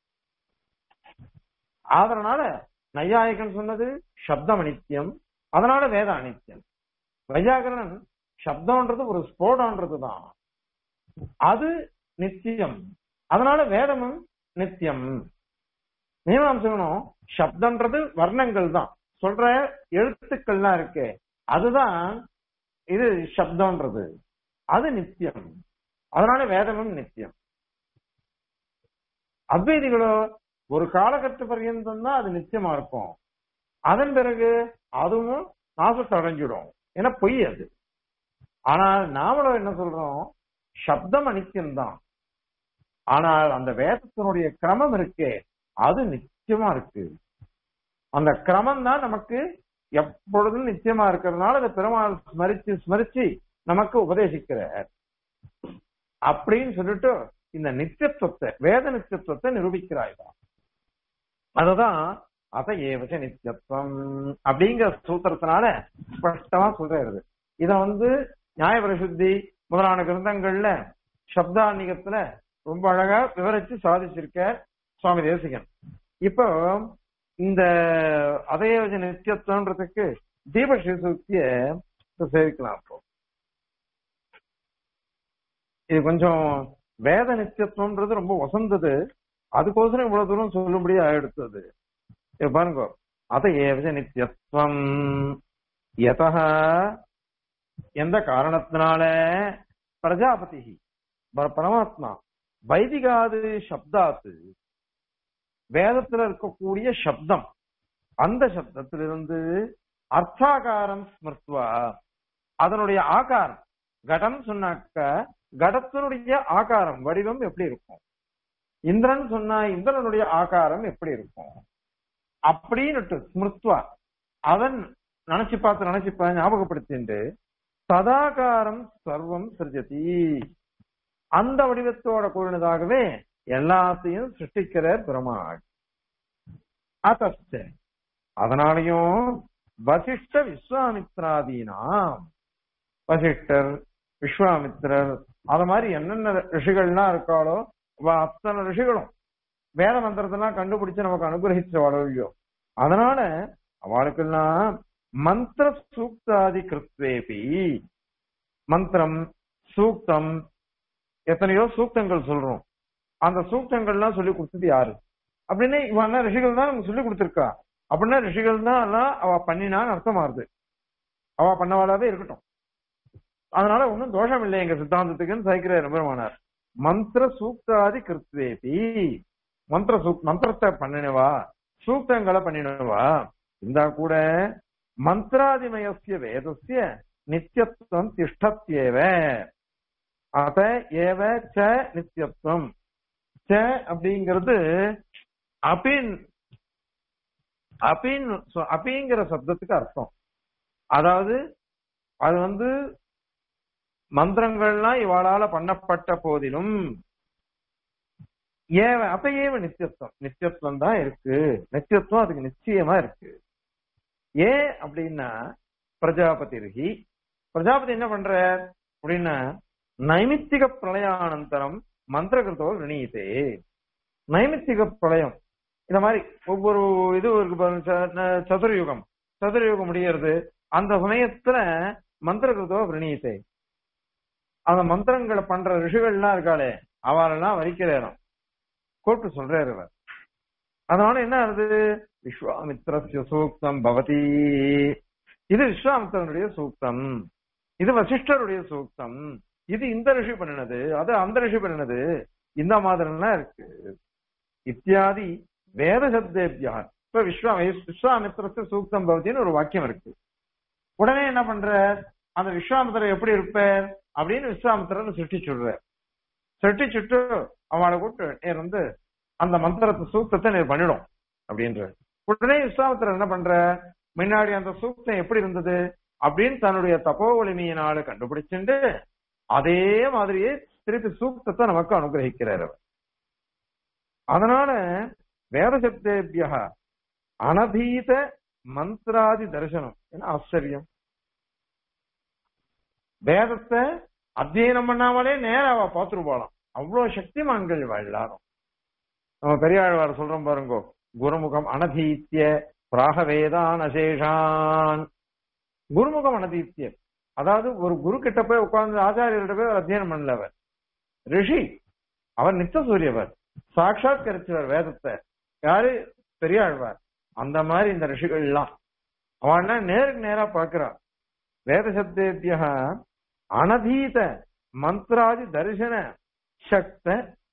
அதனால நையாயிகன் சொன்னது சப்தம் அனித்தியம் அதனால வேதம் அனித்தியம் வையாகரன் சப்தம்ன்றது ஒரு ஸ்போடன்றது தான் அது நித்தியம் அதனால வேதமும் நித்தியம் மீமாம்சகனும் சப்தம்ன்றது வர்ணங்கள் தான் சொல்ற எழுத்துக்கள்லாம் இருக்கு அதுதான் இது சப்தம்ன்றது அது நித்தியம் அதனால வேதமும் நித்தியம் அத்வைதிகளோ ஒரு காலகட்ட பர்யந்தம் தான் அது நிச்சயமா இருக்கும் அதன் பிறகு அதுவும் நாசத்தை அடைஞ்சிடும் ஏன்னா பொய் அது ஆனால் நாமளும் என்ன சொல்றோம் சப்தம் அனித்தியம்தான் ஆனால் அந்த வேதத்தினுடைய கிரமம் இருக்கே அது நிச்சயமா இருக்கு அந்த கிரமம் தான் நமக்கு எப்பொழுதும் நிச்சயமா இருக்கிறதுனால அதை பெருமாள் ஸ்மரிச்சு ஸ்மரிச்சு நமக்கு உபதேசிக்கிறார் அப்படின்னு சொல்லிட்டு இந்த நித்தியத்துவத்தை வேத நித்தியத்துவத்தை நிரூபிக்கிறாய்தான் அதுதான் அத ஏவச நித்தியத்துவம் அப்படிங்கிற சூத்திரத்தினால ஸ்பஷ்டமா சொல்றது இத வந்து நியாய பிரசுத்தி முதலான கிரந்தங்கள்ல சப்தான்னிகத்துல ரொம்ப அழகா விவரிச்சு சாதிச்சிருக்க சுவாமி தேசிகன் இப்போ இந்த அதயோஜ நித்தியத்துவன்றதுக்கு தீப ஸ்ரீசூக்திய சேவிக்கலாம் இப்போ இது கொஞ்சம் வேத நித்தியத்துவம்ன்றது ரொம்ப வசந்தது அதுக்கோசரம் இவ்வளவு தூரம் சொல்லும்படியா எடுத்தது இது பாருங்க அத ஏவச நித்தியத்துவம் யதா எந்த காரணத்தினால பிரஜாபதி பர- பரமாத்மா வைதிகாது சப்தாத்து வேதத்துல இருக்கக்கூடிய சப்தம் அந்த சப்தத்திலிருந்து அர்த்தாகாரம் ஸ்மிருத்வா அதனுடைய ஆகாரம் கடம் சொன்னாக்க கடத்தினுடைய ஆகாரம் வடிவம் எப்படி இருக்கும் இந்திரன் சொன்னா இந்திரனுடைய ஆகாரம் எப்படி இருக்கும் அப்படின்னு ஸ்மிருத்வா அவன் நினைச்சு பார்த்து நினைச்சு பார்த்து ஞாபகப்படுத்திண்டு சதாகாரம் சர்வம் சிருஜதி அந்த வடிவத்தோட கூடினதாகவே எல்லாத்தையும் சிருஷ்டிக்கிற பெருமாள் அத்தஸ்ட அதனாலையும் வசிஷ்ட விஸ்வாமித்ராதீனாம் வசிஷ்டர் விஸ்வாமித்திரர் அத மாதிரி என்னென்ன ரிஷிகள்லாம் இருக்காளோ அவ அத்தனை ரிஷிகளும் வேத மந்திரத்தெல்லாம் கண்டுபிடிச்சு நமக்கு அனுகிரகிச்ச இல்லையோ அதனால அவளுக்கெல்லாம் மந்திர சூக்தாதி கிருத்வேபி மந்திரம் சூக்தம் எத்தனையோ சூக்தங்கள் சொல்றோம் அந்த சூக்தங்கள்லாம் சொல்லி கொடுத்தது யாரு அப்படின்னு இவன் ரிஷிகள் தான் நமக்கு சொல்லி கொடுத்துருக்கா அப்படின்னா ரிஷிகள் தான் எல்லாம் அவ பண்ணினான்னு அர்த்தமாறுது அவ பண்ணவாளாவே இருக்கட்டும் அதனால ஒன்றும் தோஷம் இல்லை எங்க சித்தாந்தத்துக்குன்னு சைக்கிற நிபுணமானார் மந்திர சூக்தாதி கிருத்வேபி மந்திர சூக் மந்திரத்தை பண்ணினவா சூக்தங்களை பண்ணினவா இருந்தா கூட மந்திராதிமயசிய வேதசிய நித்தியத்துவம் திஷ்டத்யேவ அத ஏவ ச நித்தியத்துவம் ச அப்படிங்கிறது அபின் அபின் சொ- அபிங்கிற சப்தத்துக்கு அர்த்தம் அதாவது அது வந்து மந்திரங்கள்லாம் இவாளால பண்ணப்பட்ட போதிலும் ஏவ அப்ப ஏவ நித்தியத்துவம் நித்தியத்துவம் தான் இருக்கு நித்தியத்துவம் அதுக்கு நிச்சயமா இருக்கு ஏன் அப்படின்னா பிரஜாபதி ரிகி பிரஜாபதி என்ன பண்ற அப்படின்னா நைமித்திக பிரளயானந்தரம் மந்திரகிருத்தோ வினீதே நைமித்திக பிரளயம் இந்த மாதிரி ஒவ்வொரு இது இருக்கு பாருங்க, ச- சதுர்யுகம் சதுர்யுகம் முடியறது அந்த சமயத்துல மந்திரகிருத்தோ விரணீதே அந்த மந்திரங்களை பண்ற ரிஷிகள்லாம் இருக்காளே அவரெல்லாம் வரிக்கிறேன் கூப்பிட்டு சொல்றாரு இவர் அதனால என்ன ஆகுது விஸ்வாமித்ரஸ்ய சூக்தம் பவதி இது விஸ்வாமித்திரனுடைய சூக்தம் இது வசிஷ்டருடைய சூக்தம் இது இந்த ரிஷி பண்ணினது அது அந்த ரிஷி பண்ணினது இந்த மாதிரிலாம் இருக்கு இத்தியாதி வேத சப்தேபியா இப்ப விஸ்வா விஸ்வாமித்திரஸ்ய சூக்தம் பவதின்னு ஒரு வாக்கியம் இருக்கு உடனே என்ன பண்ற அந்த விஸ்வாமித்திரர் எப்படி இருப்பார் அப்படின்னு விஸ்வாமித்திரன் சுட்டி சொல்றார் சுட்டிச்சுட்டு அவளை கூட்டு நேர் வந்து அந்த மந்திரத்தை சூக்தத்தை நேர் பண்ணிடும் அப்படின்ற உடனே விஸ்வாமித்திரர் என்ன பண்ற முன்னாடி அந்த சூக்தம் எப்படி இருந்தது அப்படின்னு தன்னுடைய தப்போ வலிமையினால கண்டுபிடிச்சுட்டு அதே மாதிரியே திருப்பி சூக்தத்தை நமக்கு அனுகிரகிக்கிறார் அவர் அதனால வேத சப்தேபியா அனதீத மந்திராதி தரிசனம் என்ன ஆச்சரியம் வேதத்தை அத்தியனம் பண்ணாமலே நேரா அவ பார்த்துருப்பாளாம் அவ்வளவு சக்திமான்கள் இவ எல்லாரும் நம்ம பெரியாழ்வார் சொல்றோம் பாருங்கோ குருமுகம் அனதீத்திய பிராகவேதான் அசேஷான் குருமுகம் அனதீத்திய அதாவது ஒரு குரு கிட்ட போய் உட்கார்ந்து ஆச்சாரியர்கிட்ட போய் அவர் அத்தியனம் பண்ணல அவர் ரிஷி அவர் நித்த சூரியவர் சாட்சாத் கரிச்சவர் வேதத்தை யாரு பெரியாழ்வார் அந்த மாதிரி இந்த ரிஷிகள் எல்லாம் அவன் நேருக்கு நேரா பார்க்கிறான் வேத சப்தேபிய அனதீத மந்திராதி தரிசன சக்த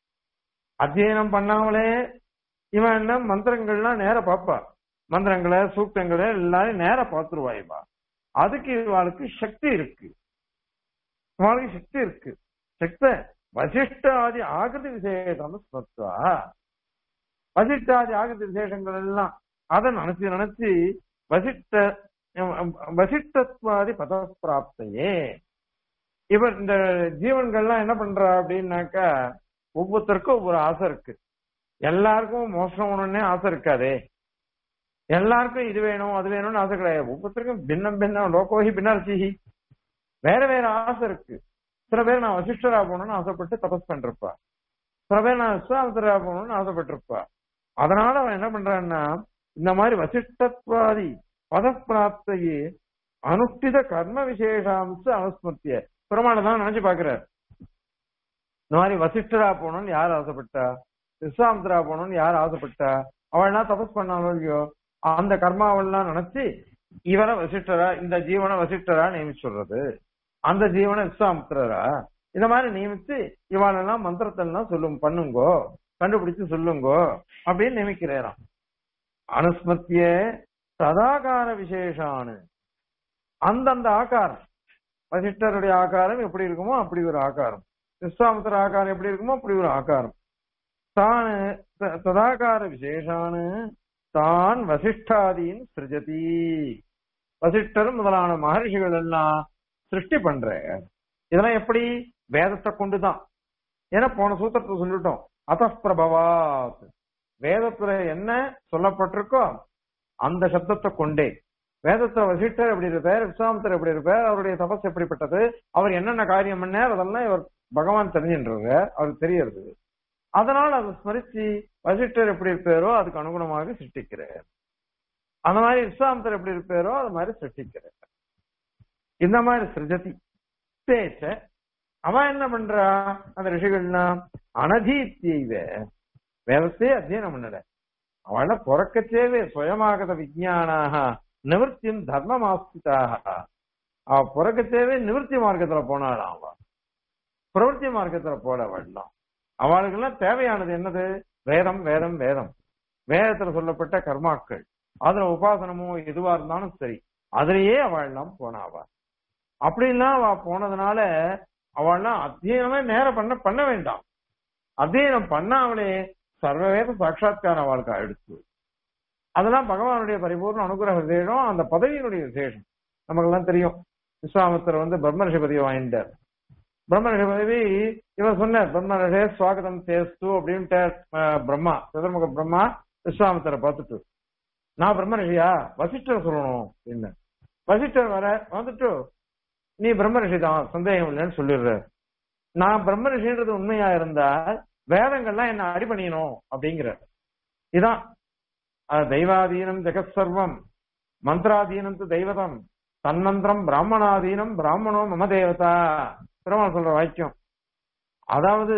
அத்தியனம் பண்ணாமலே இவன் என்ன மந்திரங்கள்லாம் நேர பார்ப்பா மந்திரங்களை சூக்தங்களை எல்லாரும் நேர பார்த்துருவா இவா அதுக்கு இவாளுக்கு சக்தி இருக்கு இவாளுக்கு சக்தி இருக்கு சக்த வசிஷ்டாதி ஆகிருதி விசேஷம் ஸ்மத்வா வசிஷ்டாதி ஆகிருதி விசேஷங்கள் எல்லாம் அதை நினைச்சு நினைச்சு வசிஷ்ட வசிஷ்டத்வாதி பதப்பிராப்தையே இவர் இந்த ஜீவன்கள்லாம் என்ன பண்றா அப்படின்னாக்கா ஒவ்வொருத்தருக்கும் ஒவ்வொரு ஆசை இருக்கு எல்லாருக்கும் மோசம் ஒண்ணுன்னே ஆசை இருக்காதே எல்லாருக்கும் இது வேணும் அது வேணும்னு ஆசை கிடையாது ஒவ்வொருத்தருக்கும் பின்னம் பின்னம் லோகோகி பின்னர்ச்சிஹி வேற வேற ஆசை இருக்கு சில பேர் நான் வசிஷ்டரா போகணும்னு ஆசைப்பட்டு தபஸ் பண்றப்பா சில பேர் நான் விஸ்வாமித்திரா போகணும்னு ஆசைப்பட்டிருப்பா அதனால அவன் என்ன பண்றான்னா இந்த மாதிரி வசிஷ்டத்வாதி பதப்பிராப்தையே அனுஷ்டித கர்ம விசேஷாம்ச அனுஸ்மத்திய பெருமாள் தான் நினைச்சு பாக்குறாரு இந்த மாதிரி வசிஷ்டரா போகணும்னு யார் ஆசைப்பட்டா விஸ்வாமித்ரா போகணும்னு யார் ஆசைப்பட்டா அவள்லாம் தபஸ் பண்ணாலும் இல்லையோ அந்த கர்மாவெல்லாம் நினைச்சு இவனை வசிஷ்டரா இந்த ஜீவனை வசிஷ்டரா நியமிச்சு சொல்றது அந்த ஜீவனை விஸ்வாமித்திரரா இந்த மாதிரி நியமிச்சு இவாளெல்லாம் மந்திரத்தை எல்லாம் சொல்லும் பண்ணுங்கோ கண்டுபிடிச்சு சொல்லுங்கோ அப்படின்னு நியமிக்கிறாராம் அனுஸ்மத்திய சதாகார விசேஷானு அந்தந்த ஆகாரம் வசிஷ்டருடைய ஆகாரம் எப்படி இருக்குமோ அப்படி ஒரு ஆகாரம் விஸ்வாமித்திர ஆகாரம் எப்படி இருக்குமோ அப்படி ஒரு ஆகாரம் தான் ததாகார விசேஷானு தான் வசிஷ்டாதீன் சிருஜதி வசிஷ்டர் முதலான மகர்ஷிகள் எல்லாம் சிருஷ்டி பண்ற இதெல்லாம் எப்படி வேதத்தை கொண்டுதான் ஏன்னா போன சூத்திரத்தை சொல்லிட்டோம் அத்தப்பிரபவாத் வேதத்துல என்ன சொல்லப்பட்டிருக்கோ அந்த சப்தத்தை கொண்டே வேதத்துல வசிஷ்டர் எப்படி இருப்பார் விஸ்வாமித்தர் எப்படி இருப்பார் அவருடைய தபஸ் எப்படிப்பட்டது அவர் என்னென்ன காரியம் பண்ணார் அதெல்லாம் இவர் பகவான் தெரிஞ்சுன்றாங்க அவருக்கு தெரியறது அதனால அதை ஸ்மரிச்சு வசிஷ்டர் எப்படி இருப்பாரோ அதுக்கு அனுகுணமாக சிருஷ்டிக்கிறார் அந்த மாதிரி விஸ்வாமித்தர் எப்படி இருப்பாரோ அது மாதிரி சிருஷ்டிக்கிறார் இந்த மாதிரி சிருஜதி பேச்ச அவன் என்ன பண்றா அந்த ரிஷிகள்லாம் அனதீத்தியைவ வேதத்தையே அத்தியனம் பண்ணல அவள பிறக்கச்சேவே சுயமாகத விஜயானாக நிவர்த்தியும் தர்மமாஸ்திதாக அவ பிறக்கச்சேவே நிவர்த்தி மார்க்கத்துல போனாளாம் அவ பிரவர்த்தி மார்க்கத்துல போல அவள்லாம் அவளுக்கெல்லாம் தேவையானது என்னது வேதம் வேதம் வேதம் வேதத்துல சொல்லப்பட்ட கர்மாக்கள் அதுல உபாசனமோ எதுவா இருந்தாலும் சரி அதுலயே அவள் எல்லாம் போனாவா அப்படிலாம் அவ போனதுனால அவள்லாம் அத்தியனமே நேரம் பண்ண பண்ண வேண்டாம் அத்தியனம் பண்ணாமலே சர்வவேத சாட்சா்காரம் அவளுக்கு ஆயிடுச்சு அதெல்லாம் பகவானுடைய பரிபூர்ண அனுகிரக விசேஷம் அந்த பதவியினுடைய விசேஷம் நமக்கெல்லாம் தெரியும் விஸ்வாமித்தர் வந்து பிரம்மரிஷி பதவி வாங்கிட்டார் பிரம்ம பதவி இவன் சொன்னார் பிரம்மரே சுவாகதம் தேஸ்து அப்படின்ட்டு அஹ், பிரம்மா சதுர்முக பிரம்மா விஸ்வாமித்தரை பார்த்துட்டு நான் பிரம்மரிஷியா வசிஷ்டர் சொல்லணும் அப்படின்னு வசிஷ்டர் வர வந்துட்டு நீ பிரம்மரிஷி தான் சந்தேகம் இல்லைன்னு சொல்லிடுற நான் பிரம்மரிஷின்றது உண்மையா இருந்தா வேதங்கள்லாம் என்ன அடிபணியணும் அப்படிங்கிற இதான் அஹ், தெய்வாதீனம் ஜெகத் சர்வம் மந்திராதீனம் து தெய்வதம் தன்மந்திரம் பிராமணாதீனம் பிராமணோ மம தேவதா பெருமாள் சொல்ற வாக்கியம் அதாவது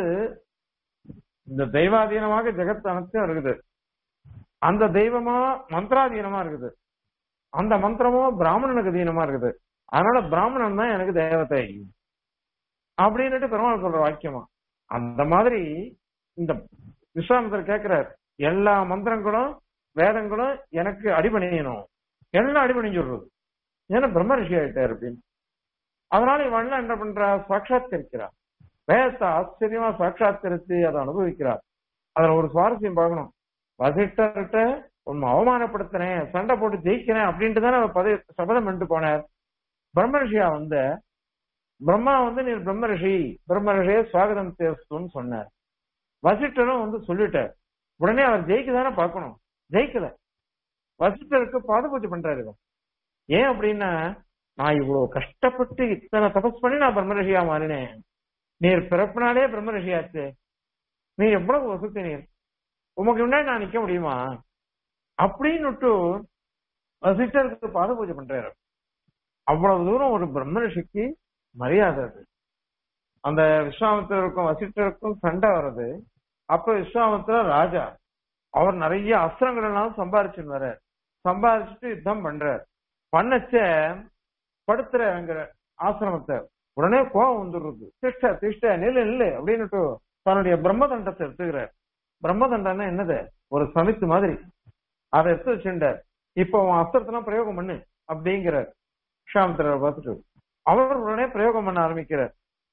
இந்த தெய்வாதீனமாக ஜெகத் அனைத்தும் இருக்குது அந்த தெய்வமா மந்திராதீனமா இருக்குது அந்த மந்திரமும் பிராமணனுக்கு அதீனமா இருக்குது அதனால பிராமணன் தான் எனக்கு தேவதை அப்படின்னுட்டு பெருமாள் சொல்ற வாக்கியமா அந்த மாதிரி இந்த விஸ்வாமித்தர் கேட்கிறார் எல்லா மந்திரங்களும் வேதங்களும் எனக்கு அடிபணியணும் எல்லாம் அடிபணிஞ்சு விடுறது ஏன்னா பிரம்ம ரிஷி ஆயிட்டார் அப்படின்னு அதனால இவன் என்ன பண்றா சாட்சாத்கரிக்கிறார் வேதத்தை ஆச்சரியமா சாட்சாத்கரித்து அதை அனுபவிக்கிறார் அதுல ஒரு சுவாரஸ்யம் பார்க்கணும் வசிஷ்டர்கிட்ட உண்மை அவமானப்படுத்தினேன் சண்டை போட்டு ஜெயிக்கிறேன் அப்படின்ட்டு தானே அவர் பதவி சபதம் பண்ணிட்டு போனார் பிரம்ம ரிஷியா வந்த பிரம்மா வந்து நீ பிரம்ம ரிஷி பிரம்ம ரிஷியே சுவாகதம் தேஸ்துன்னு சொன்னார் வசிஷ்டரும் வந்து சொல்லிட்டார் உடனே அவர் ஜெயிக்க தானே பார்க்கணும் ஜெயிக்கல வசிஷ்டருக்கு பாத பூஜை பண்றாரு இவர். ஏன் அப்படின்னா நான் இவ்வளவு கஷ்டப்பட்டு இத்தனை தபஸ் பண்ணி நான் பிரம்ம ரிஷியா மாறினேன் நீர் பிறப்பினாலே பிரம்ம ரிஷியாச்சு நீ எவ்வளவு வசதி நீர் உமக்கு முன்னாடி நான் நிக்க முடியுமா அப்படின்னுட்டு வசிஷ்டருக்கு பாத பூஜை பண்றாரு அவ்வளவு தூரம் ஒரு பிரம்ம ரிஷிக்கு மரியாதை அது அந்த விஸ்வாமித்திரருக்கும் வசிஷ்டருக்கும் சண்டை வருது அப்ப விஸ்வாமித்திரர் ராஜா அவர் நிறைய அஸ்திரங்கள் எல்லாம் சம்பாரிச்சுன்னு வர சம்பாரிச்சுட்டு யுத்தம் பண்றார் பண்ணச்ச படுத்துறங்கிற ஆசிரமத்தை உடனே கோபம் வந்துடுறது திஷ்ட திஷ்ட நில்லு நில்லு அப்படின்னுட்டு தன்னுடைய பிரம்மதண்டத்தை எடுத்துக்கிறார் பிரம்மதண்டம்னா என்னது ஒரு சமித்து மாதிரி அதை எடுத்து வச்சுட்டார் இப்போ உன் அஸ்திரத்தெல்லாம் பிரயோகம் பண்ணு அப்படிங்கிறார் விஸ்வாமித்திரரை பார்த்துட்டு அவர் உடனே பிரயோகம் பண்ண ஆரம்பிக்கிறார்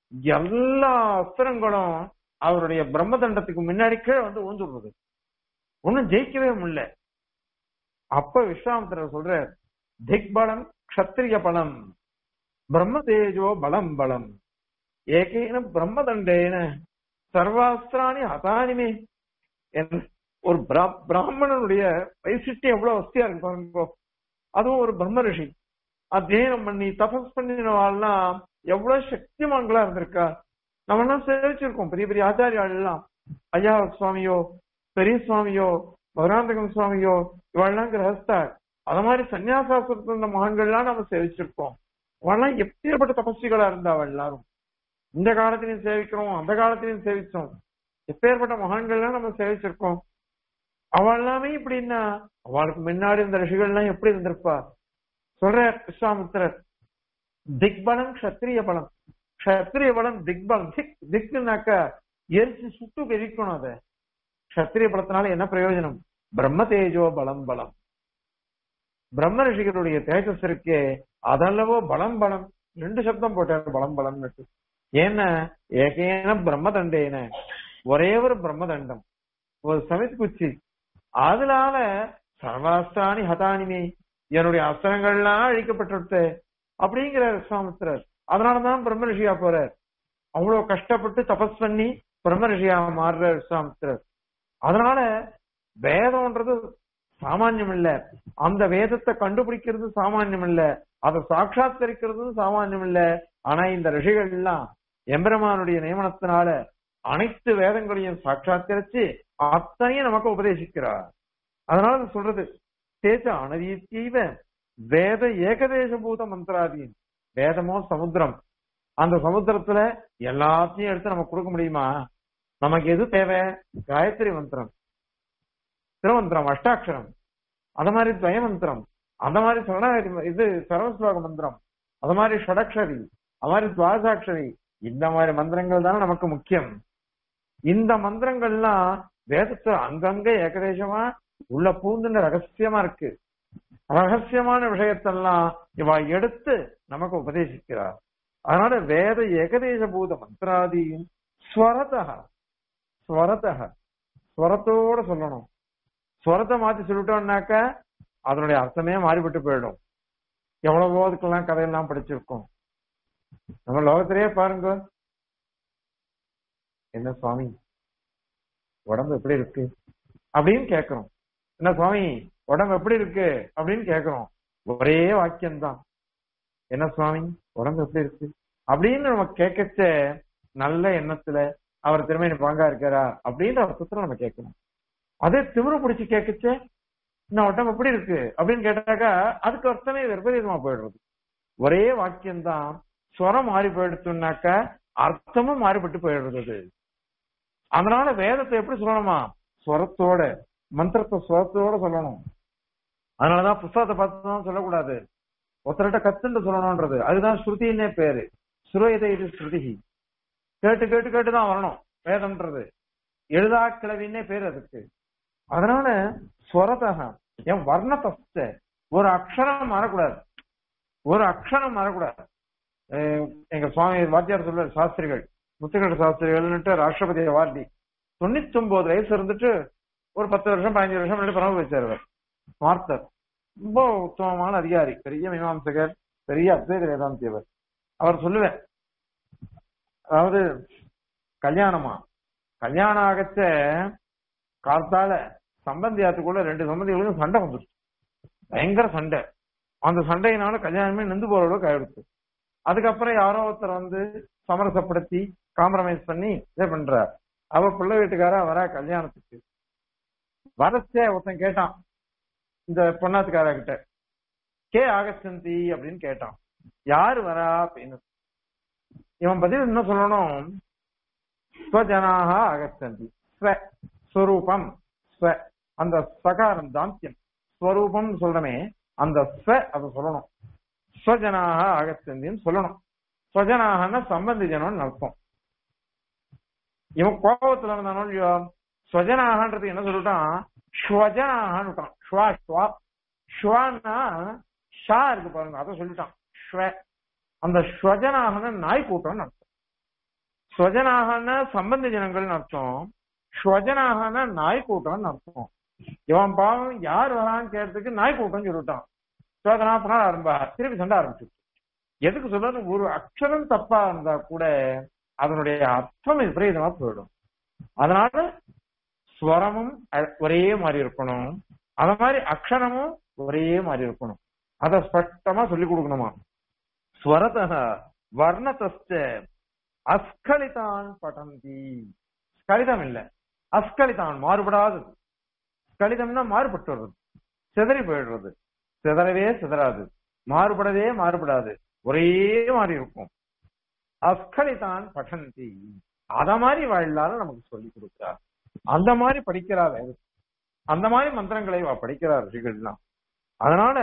எல்லா அஸ்திரங்களும் அவருடைய பிரம்மதண்டத்துக்கு முன்னாடி கீழே வந்து ஊந்துடுறது ஒன்னும் ஜெயிக்கவே முடியல அப்ப விஸ்வாமித்திரர் சொல்றார் திக்பலம் க்ஷத்ரிய பலம் பிரம்ம தேஜோ பலம் பலம் ஏகேன பிரம்மதண்டேன சர்வாஸ்திராணி அதானிமே என் ஒரு பிரா- பிராமணனுடைய வைசிஷ்டம் எவ்வளவு வசதியா இருக்கு பாருங்க அதுவும் ஒரு பிரம்ம ரிஷி அத்தியனம் பண்ணி தபஸ் பண்ணினவாள்லாம் எவ்வளவு சக்திமான்களா இருந்திருக்கா நம்ம எல்லாம் சேவிச்சிருக்கோம் பெரிய பெரிய ஆச்சாரியாள் எல்லாம் ஐயா சுவாமியோ பெரிய சுவாமியோ மதுராந்தகம் சுவாமியோ இவாள்லாம் கிரகஸ்தார் அத மாதிரி சன்னியாசாசத்துல இருந்த மகான்கள்லாம் நம்ம சேவிச்சிருக்கோம் அவெல்லாம் எப்பேற்பட்ட தபஸ்விகளா இருந்தா அவள் எல்லாரும் இந்த காலத்திலையும் சேவிக்கிறோம் அந்த காலத்திலையும் சேவிச்சோம் எப்பேற்பட்ட மகான்கள்லாம் நம்ம சேவிச்சிருக்கோம் அவள் எல்லாமே இப்படின்னா அவளுக்கு முன்னாடி இருந்த ரிஷிகள்லாம் எப்படி இருந்திருப்பா சொல்ற விஸ்வாமித்திரர் திக்பலம் க்ஷத்ரிய பலம் க்ஷத்ரிய பலம் திக்பலம் திக் திக்குனாக்க எரிச்சு சுட்டு எரிக்கணும் அத க்ஷத்ரிய பலத்தினால என்ன பிரயோஜனம் பிரம்ம தேஜோ பலம் பலம் பிரம்ம ரிஷிகளுடைய தேஜஸ் இருக்கே அதல்லவோ பலம் பலம் ரெண்டு சப்தம் போட்டார் பலம் பலம் ஏன்னா ஏகேன பிரம்மதண்டேன ஒரே ஒரு பிரம்மதண்டம் ஒரு சமித் குச்சி அதனால சர்வாஸ்திராணி ஹதானிமே என்னுடைய அஸ்திரங்கள்லாம் அழிக்கப்பட்டு அப்படிங்கிற விஸ்வாமித்திரர் அதனாலதான் பிரம்ம ரிஷியா போறார் அவ்வளவு கஷ்டப்பட்டு தபஸ் பண்ணி பிரம்ம ரிஷியா மாறுற விஸ்வாமித்திரர் அதனால வேதம்ன்றது சாமானியம் இல்ல அந்த வேதத்தை கண்டுபிடிக்கிறது சாமானியம் இல்ல அதை சாட்சாத்கரிக்கிறது சாமானியம் இல்ல ஆனா இந்த ரிஷிகள் எல்லாம் எம்பெருமானுடைய நியமனத்தினால அனைத்து வேதங்களையும் சாட்சாத்கரிச்சு அத்தனையும் நமக்கு உபதேசிக்கிறார் அதனால அது சொல்றது தேச அனதீத்தீவ வேத ஏகதேச பூத மந்திராதீன் வேதமோ சமுத்திரம் அந்த சமுத்திரத்துல எல்லாத்தையும் எடுத்து நம்ம கொடுக்க முடியுமா நமக்கு எது தேவை காயத்ரி மந்திரம் திருமந்திரம் அஷ்டாட்சரம் அந்த மாதிரி துவய மந்திரம் அந்த மாதிரி சரணாகதி இது சர்வஸ்லோக மந்திரம் அது மாதிரி ஷடக்ஷரி அது மாதிரி துவாசாட்சரி இந்த மாதிரி மந்திரங்கள் தானே நமக்கு முக்கியம் இந்த மந்திரங்கள்லாம் வேதத்துல அங்கங்க ஏகதேசமா உள்ள பூந்துன ரகசியமா இருக்கு ரகசியமான விஷயத்தெல்லாம் இவ எடுத்து நமக்கு உபதேசிக்கிறார் அதனால வேத ஏகதேச பூத மந்திராதியும் ஸ்வரதா ஸ்வரதா ஸ்வரத்தோட சொல்லணும் ஸ்வரத்தை மாத்தி சொல்லிட்டோம்னாக்க அதனுடைய அர்த்தமே மாறிவிட்டு போயிடும் எவ்வளவோ அதுக்கெல்லாம் கதையெல்லாம் படிச்சிருக்கோம் நம்ம லோகத்திலேயே பாருங்க என்ன சுவாமி உடம்பு எப்படி இருக்கு அப்படின்னு கேக்குறோம் என்ன சுவாமி உடம்பு எப்படி இருக்கு அப்படின்னு கேக்குறோம் ஒரே வாக்கியம்தான் என்ன சுவாமி உடம்பு எப்படி இருக்கு அப்படின்னு நம்ம கேட்கச்ச நல்ல எண்ணத்துல அவர் திரும்ப பாங்கா இருக்காரா அப்படின்ற அர்த்தத்துல நம்ம கேட்கணும் அதே திமிரு பிடிச்சு கேட்கச்ச நான் உடம்பு எப்படி இருக்கு அப்படின்னு கேட்டாக்கா அதுக்கு அர்த்தமே விபரீதமா போயிடுறது ஒரே வாக்கியம்தான் ஸ்வரம் மாறி போயிடுச்சுனாக்கா அர்த்தமும் மாறிப்பட்டு போயிடுறது அது. அதனால வேதத்தை எப்படி சொல்லணுமா ஸ்வரத்தோட மந்திரத்தை ஸ்வரத்தோட சொல்லணும் அதனாலதான் புஸ்தகத்தை பார்த்து தான் சொல்லக்கூடாது ஒருத்தர்கிட்ட கத்துன்னு சொல்லணும்ன்றது அதுதான் ஸ்ருதின்னே பேரு சுரோயதை இது ஸ்ருதி கேட்டு கேட்டு கேட்டு தான் வரணும் வேதம்ன்றது எழுதா கிளவின்னே பேர் அதுக்கு அதனால ஸ்வரதக என் வர்ணதஸ்த ஒரு அக்ஷரம் மாறக்கூடாது ஒரு அக்ஷரம் மாறக்கூடாது அஹ் எங்க சுவாமி வாத்தியார் சொல்ற சாஸ்திரிகள் முத்துக்கட சாஸ்திரிகள்னுட்டு ராஷ்டிரபதி அவார்டி தொண்ணூத்தி ஒன்பது வயசு இருந்துட்டு ஒரு பத்து வருஷம் பதினஞ்சு வருஷம் முன்னாடி பரம வச்சார் அவர் ஸ்மார்த்தர் ரொம்ப உத்தமமான அதிகாரி பெரிய மீமாம்சகர் பெரிய அத்வைத வேதாந்தியவர் அவர் சொல்லுவேன் அதாவது கல்யாணமா கல்யாணம் ஆகச்ச காலத்தால சம்பந்தியாத்துக்குள்ள ரெண்டு சம்பந்திகளுக்கும் சண்டை வந்துருச்சு பயங்கர சண்டை அந்த சண்டையினால கல்யாணமே நின்று போற அளவுக்கு ஆயிடுச்சு அதுக்கப்புறம் யாரோ ஒருத்தர் வந்து சமரசப்படுத்தி காம்ப்ரமைஸ் பண்ணி இதை பண்றார் அவ பிள்ளை வீட்டுக்காரா வரா கல்யாணத்துக்கு வரச்சே ஒருத்தன் கேட்டான் இந்த பொண்ணாத்துக்கார கிட்ட கே ஆகஸ்டந்தி அப்படின்னு கேட்டான் யாரு வரா அப்படின்னு இவன் பதில் என்ன சொல்லணும் ஸ்வஜனாக ஆகஸ்டந்தி ஸ்வ ஸ்வரூபம் ஸ்வ அந்த சகாரம் தாந்தியம் ஸ்வரூபம் சொல்றமே அந்த ஸ்வ அதை சொல்லணும் ஸ்வஜனாக ஆகஸ்டந்தின்னு சொல்லணும் ஸ்வஜனாகன்னா சம்பந்தி ஜனம்னு அர்த்தம் இவன் கோபத்துல இருந்தானோ இல்லையோ ஸ்வஜனாகன்றது என்ன சொல்லிட்டான் ஸ்வஜனாகன்னு விட்டான் ஸ்வா ஸ்வா ஸ்வான்னா ஷா இருக்கு பாருங்க அதை சொல்லிட்டான் ஸ்வ அந்த ஸ்வஜனாகன நாய் கூட்டம்னு அர்த்தம் ஸ்வஜனாகன சம்பந்த ஜனங்கள்னு அர்த்தம் ஸ்வஜனாகன நாய் கூட்டம்னு அர்த்தம் இவன் பாவம் யார் வரான்னு கேட்டதுக்கு நாய் கூட்டம் சொல்லிட்டான் சோதனா ஆரம்பா திருப்பி சண்டை ஆரம்பிச்சு எதுக்கு சொல்றது ஒரு அக்ஷரம் தப்பா இருந்தா கூட அதனுடைய அர்த்தம் விபரீதமா போயிடும் அதனால ஸ்வரமும் அ- ஒரே மாதிரி இருக்கணும் அத மாதிரி அக்ஷரமும் ஒரே மாதிரி இருக்கணும் அத ஸ்பஷ்டமா சொல்லி கொடுக்கணுமா ஸ்வரதः வர்ணதஸ்ச அஸ்கலிதான் படந்தி ஸ்கலிதம் இல்ல அஸ்கலிதான் மாறுபடாதது ஸ்கலிதம்னா மாறுபட்டு வர்றது சிதறி போயிடுறது சிதறவே சிதறாது மாறுபடவே மாறுபடாது ஒரே மாதிரி இருக்கும் அஸ்கலிதான் படந்தி அத மாதிரி வாழ்நாள் நமக்கு சொல்லி கொடுக்கிறார் அந்த மாதிரி படிக்கிறார் அந்த மாதிரி மந்திரங்களை இவ படிக்கிறார் ரிஷிகள்லாம் அதனால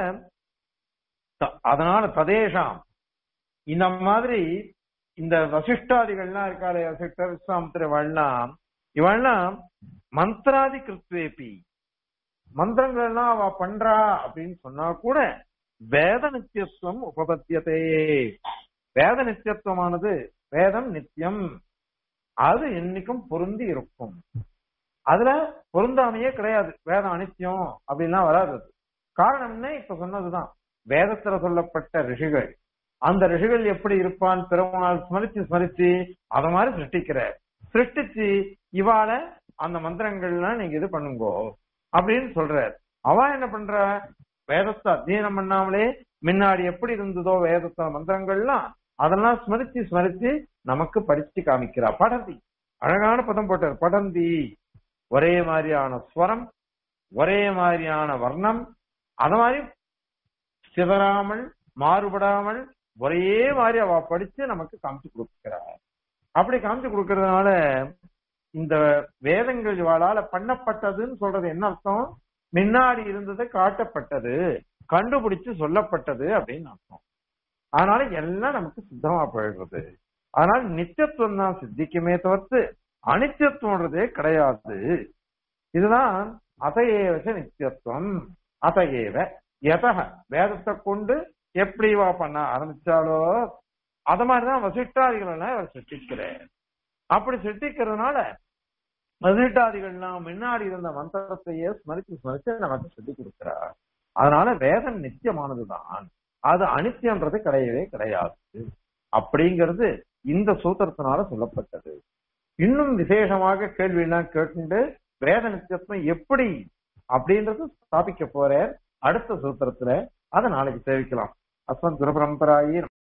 த- அதனால ததேஷாம் இந்த மாதிரி இந்த வசிஷ்டாதிகள்லாம் இருக்காரு வசிஷ்டர் விஸ்வாமித்திர இவள்லாம் இவள்லாம் மந்திராதி கிருத்வேபி மந்திரங்கள் எல்லாம் அவ பண்றா அப்படின்னு சொன்னா கூட வேத நித்தியத்துவம் உபபத்தியதே வேத நித்தியத்துவமானது வேதம் நித்தியம் அது என்னைக்கும் பொருந்தி இருக்கும் அதுல பொருந்தாமையே கிடையாது வேதம் அனித்தியம் அப்படின்லாம் வராது அது. காரணம் என்ன இப்ப சொன்னதுதான் வேதத்துல சொல்லப்பட்ட ரிஷிகள் அந்த ரிஷிகள் எப்படி இருப்பான் பெருமாள் ஸ்மரிச்சு ஸ்மரிச்சு அத மாதிரி சிருஷ்டிக்கிற சிருஷ்டிச்சு இவாள அந்த மந்திரங்கள்லாம் நீங்க இது பண்ணுங்கோ அப்படின்னு சொல்றார் அவ என்ன பண்ற வேதத்தை அத்தியனம் பண்ணாமலே முன்னாடி எப்படி இருந்ததோ வேதத்த மந்திரங்கள்லாம் அதெல்லாம் ஸ்மரிச்சு ஸ்மரிச்சு நமக்கு படிச்சு காமிக்கிறா படந்தி அழகான பதம் போட்டார் படந்தி ஒரே மாதிரியான ஸ்வரம் ஒரே மாதிரியான வர்ணம் அது மாதிரி சிதறாமல் மாறுபடாமல் ஒரே மாதிரி அவ படிச்சு நமக்கு காமிச்சு கொடுக்கிறார் அப்படி காமிச்சு கொடுக்கறதுனால இந்த வேதங்கள் இவாளால பண்ணப்பட்டதுன்னு சொல்றது என்ன அர்த்தம் முன்னாடி இருந்தது காட்டப்பட்டது கண்டுபிடிச்சு சொல்லப்பட்டது அப்படின்னு அர்த்தம் அதனால எல்லாம் நமக்கு சித்தமா போயிடுறது அதனால நித்தியத்துவம் தான் சித்திக்குமே தவிர்த்து அனித்தியத்துவம்ன்றதே கிடையாது இதுதான் அதையேவச நித்தியத்துவம் அதையேவ எதக வேதத்தை கொண்டு எப்படி வா பண்ண ஆரம்பிச்சாலோ அத மாதிரிதான் வசிஷ்டாதிகள் எல்லாம் இவர் சிருஷ்டிக்கிறார் அப்படி சிருஷ்டிக்கிறதுனால வசிஷ்டாதிகள்லாம் முன்னாடி இருந்த மந்திரத்தையே ஸ்மரிச்சு ஸ்மரிச்சு நமக்கு சொல்லி கொடுக்கிறார் அதனால வேதம் நித்தியமானதுதான் அது அனித்தியன்றது கிடையவே கிடையாது அப்படிங்கிறது இந்த சூத்திரத்தினால சொல்லப்பட்டது இன்னும் விசேஷமாக கேள்வி எல்லாம் கேட்டு வேத நித்தியத்துவம் எப்படி அப்படின்றது ஸ்தாபிக்க போற அடுத்த சூத்திரத்துல அதை நாளைக்கு சேவிக்கலாம் அஸ்மத் குரு பரம்பராயி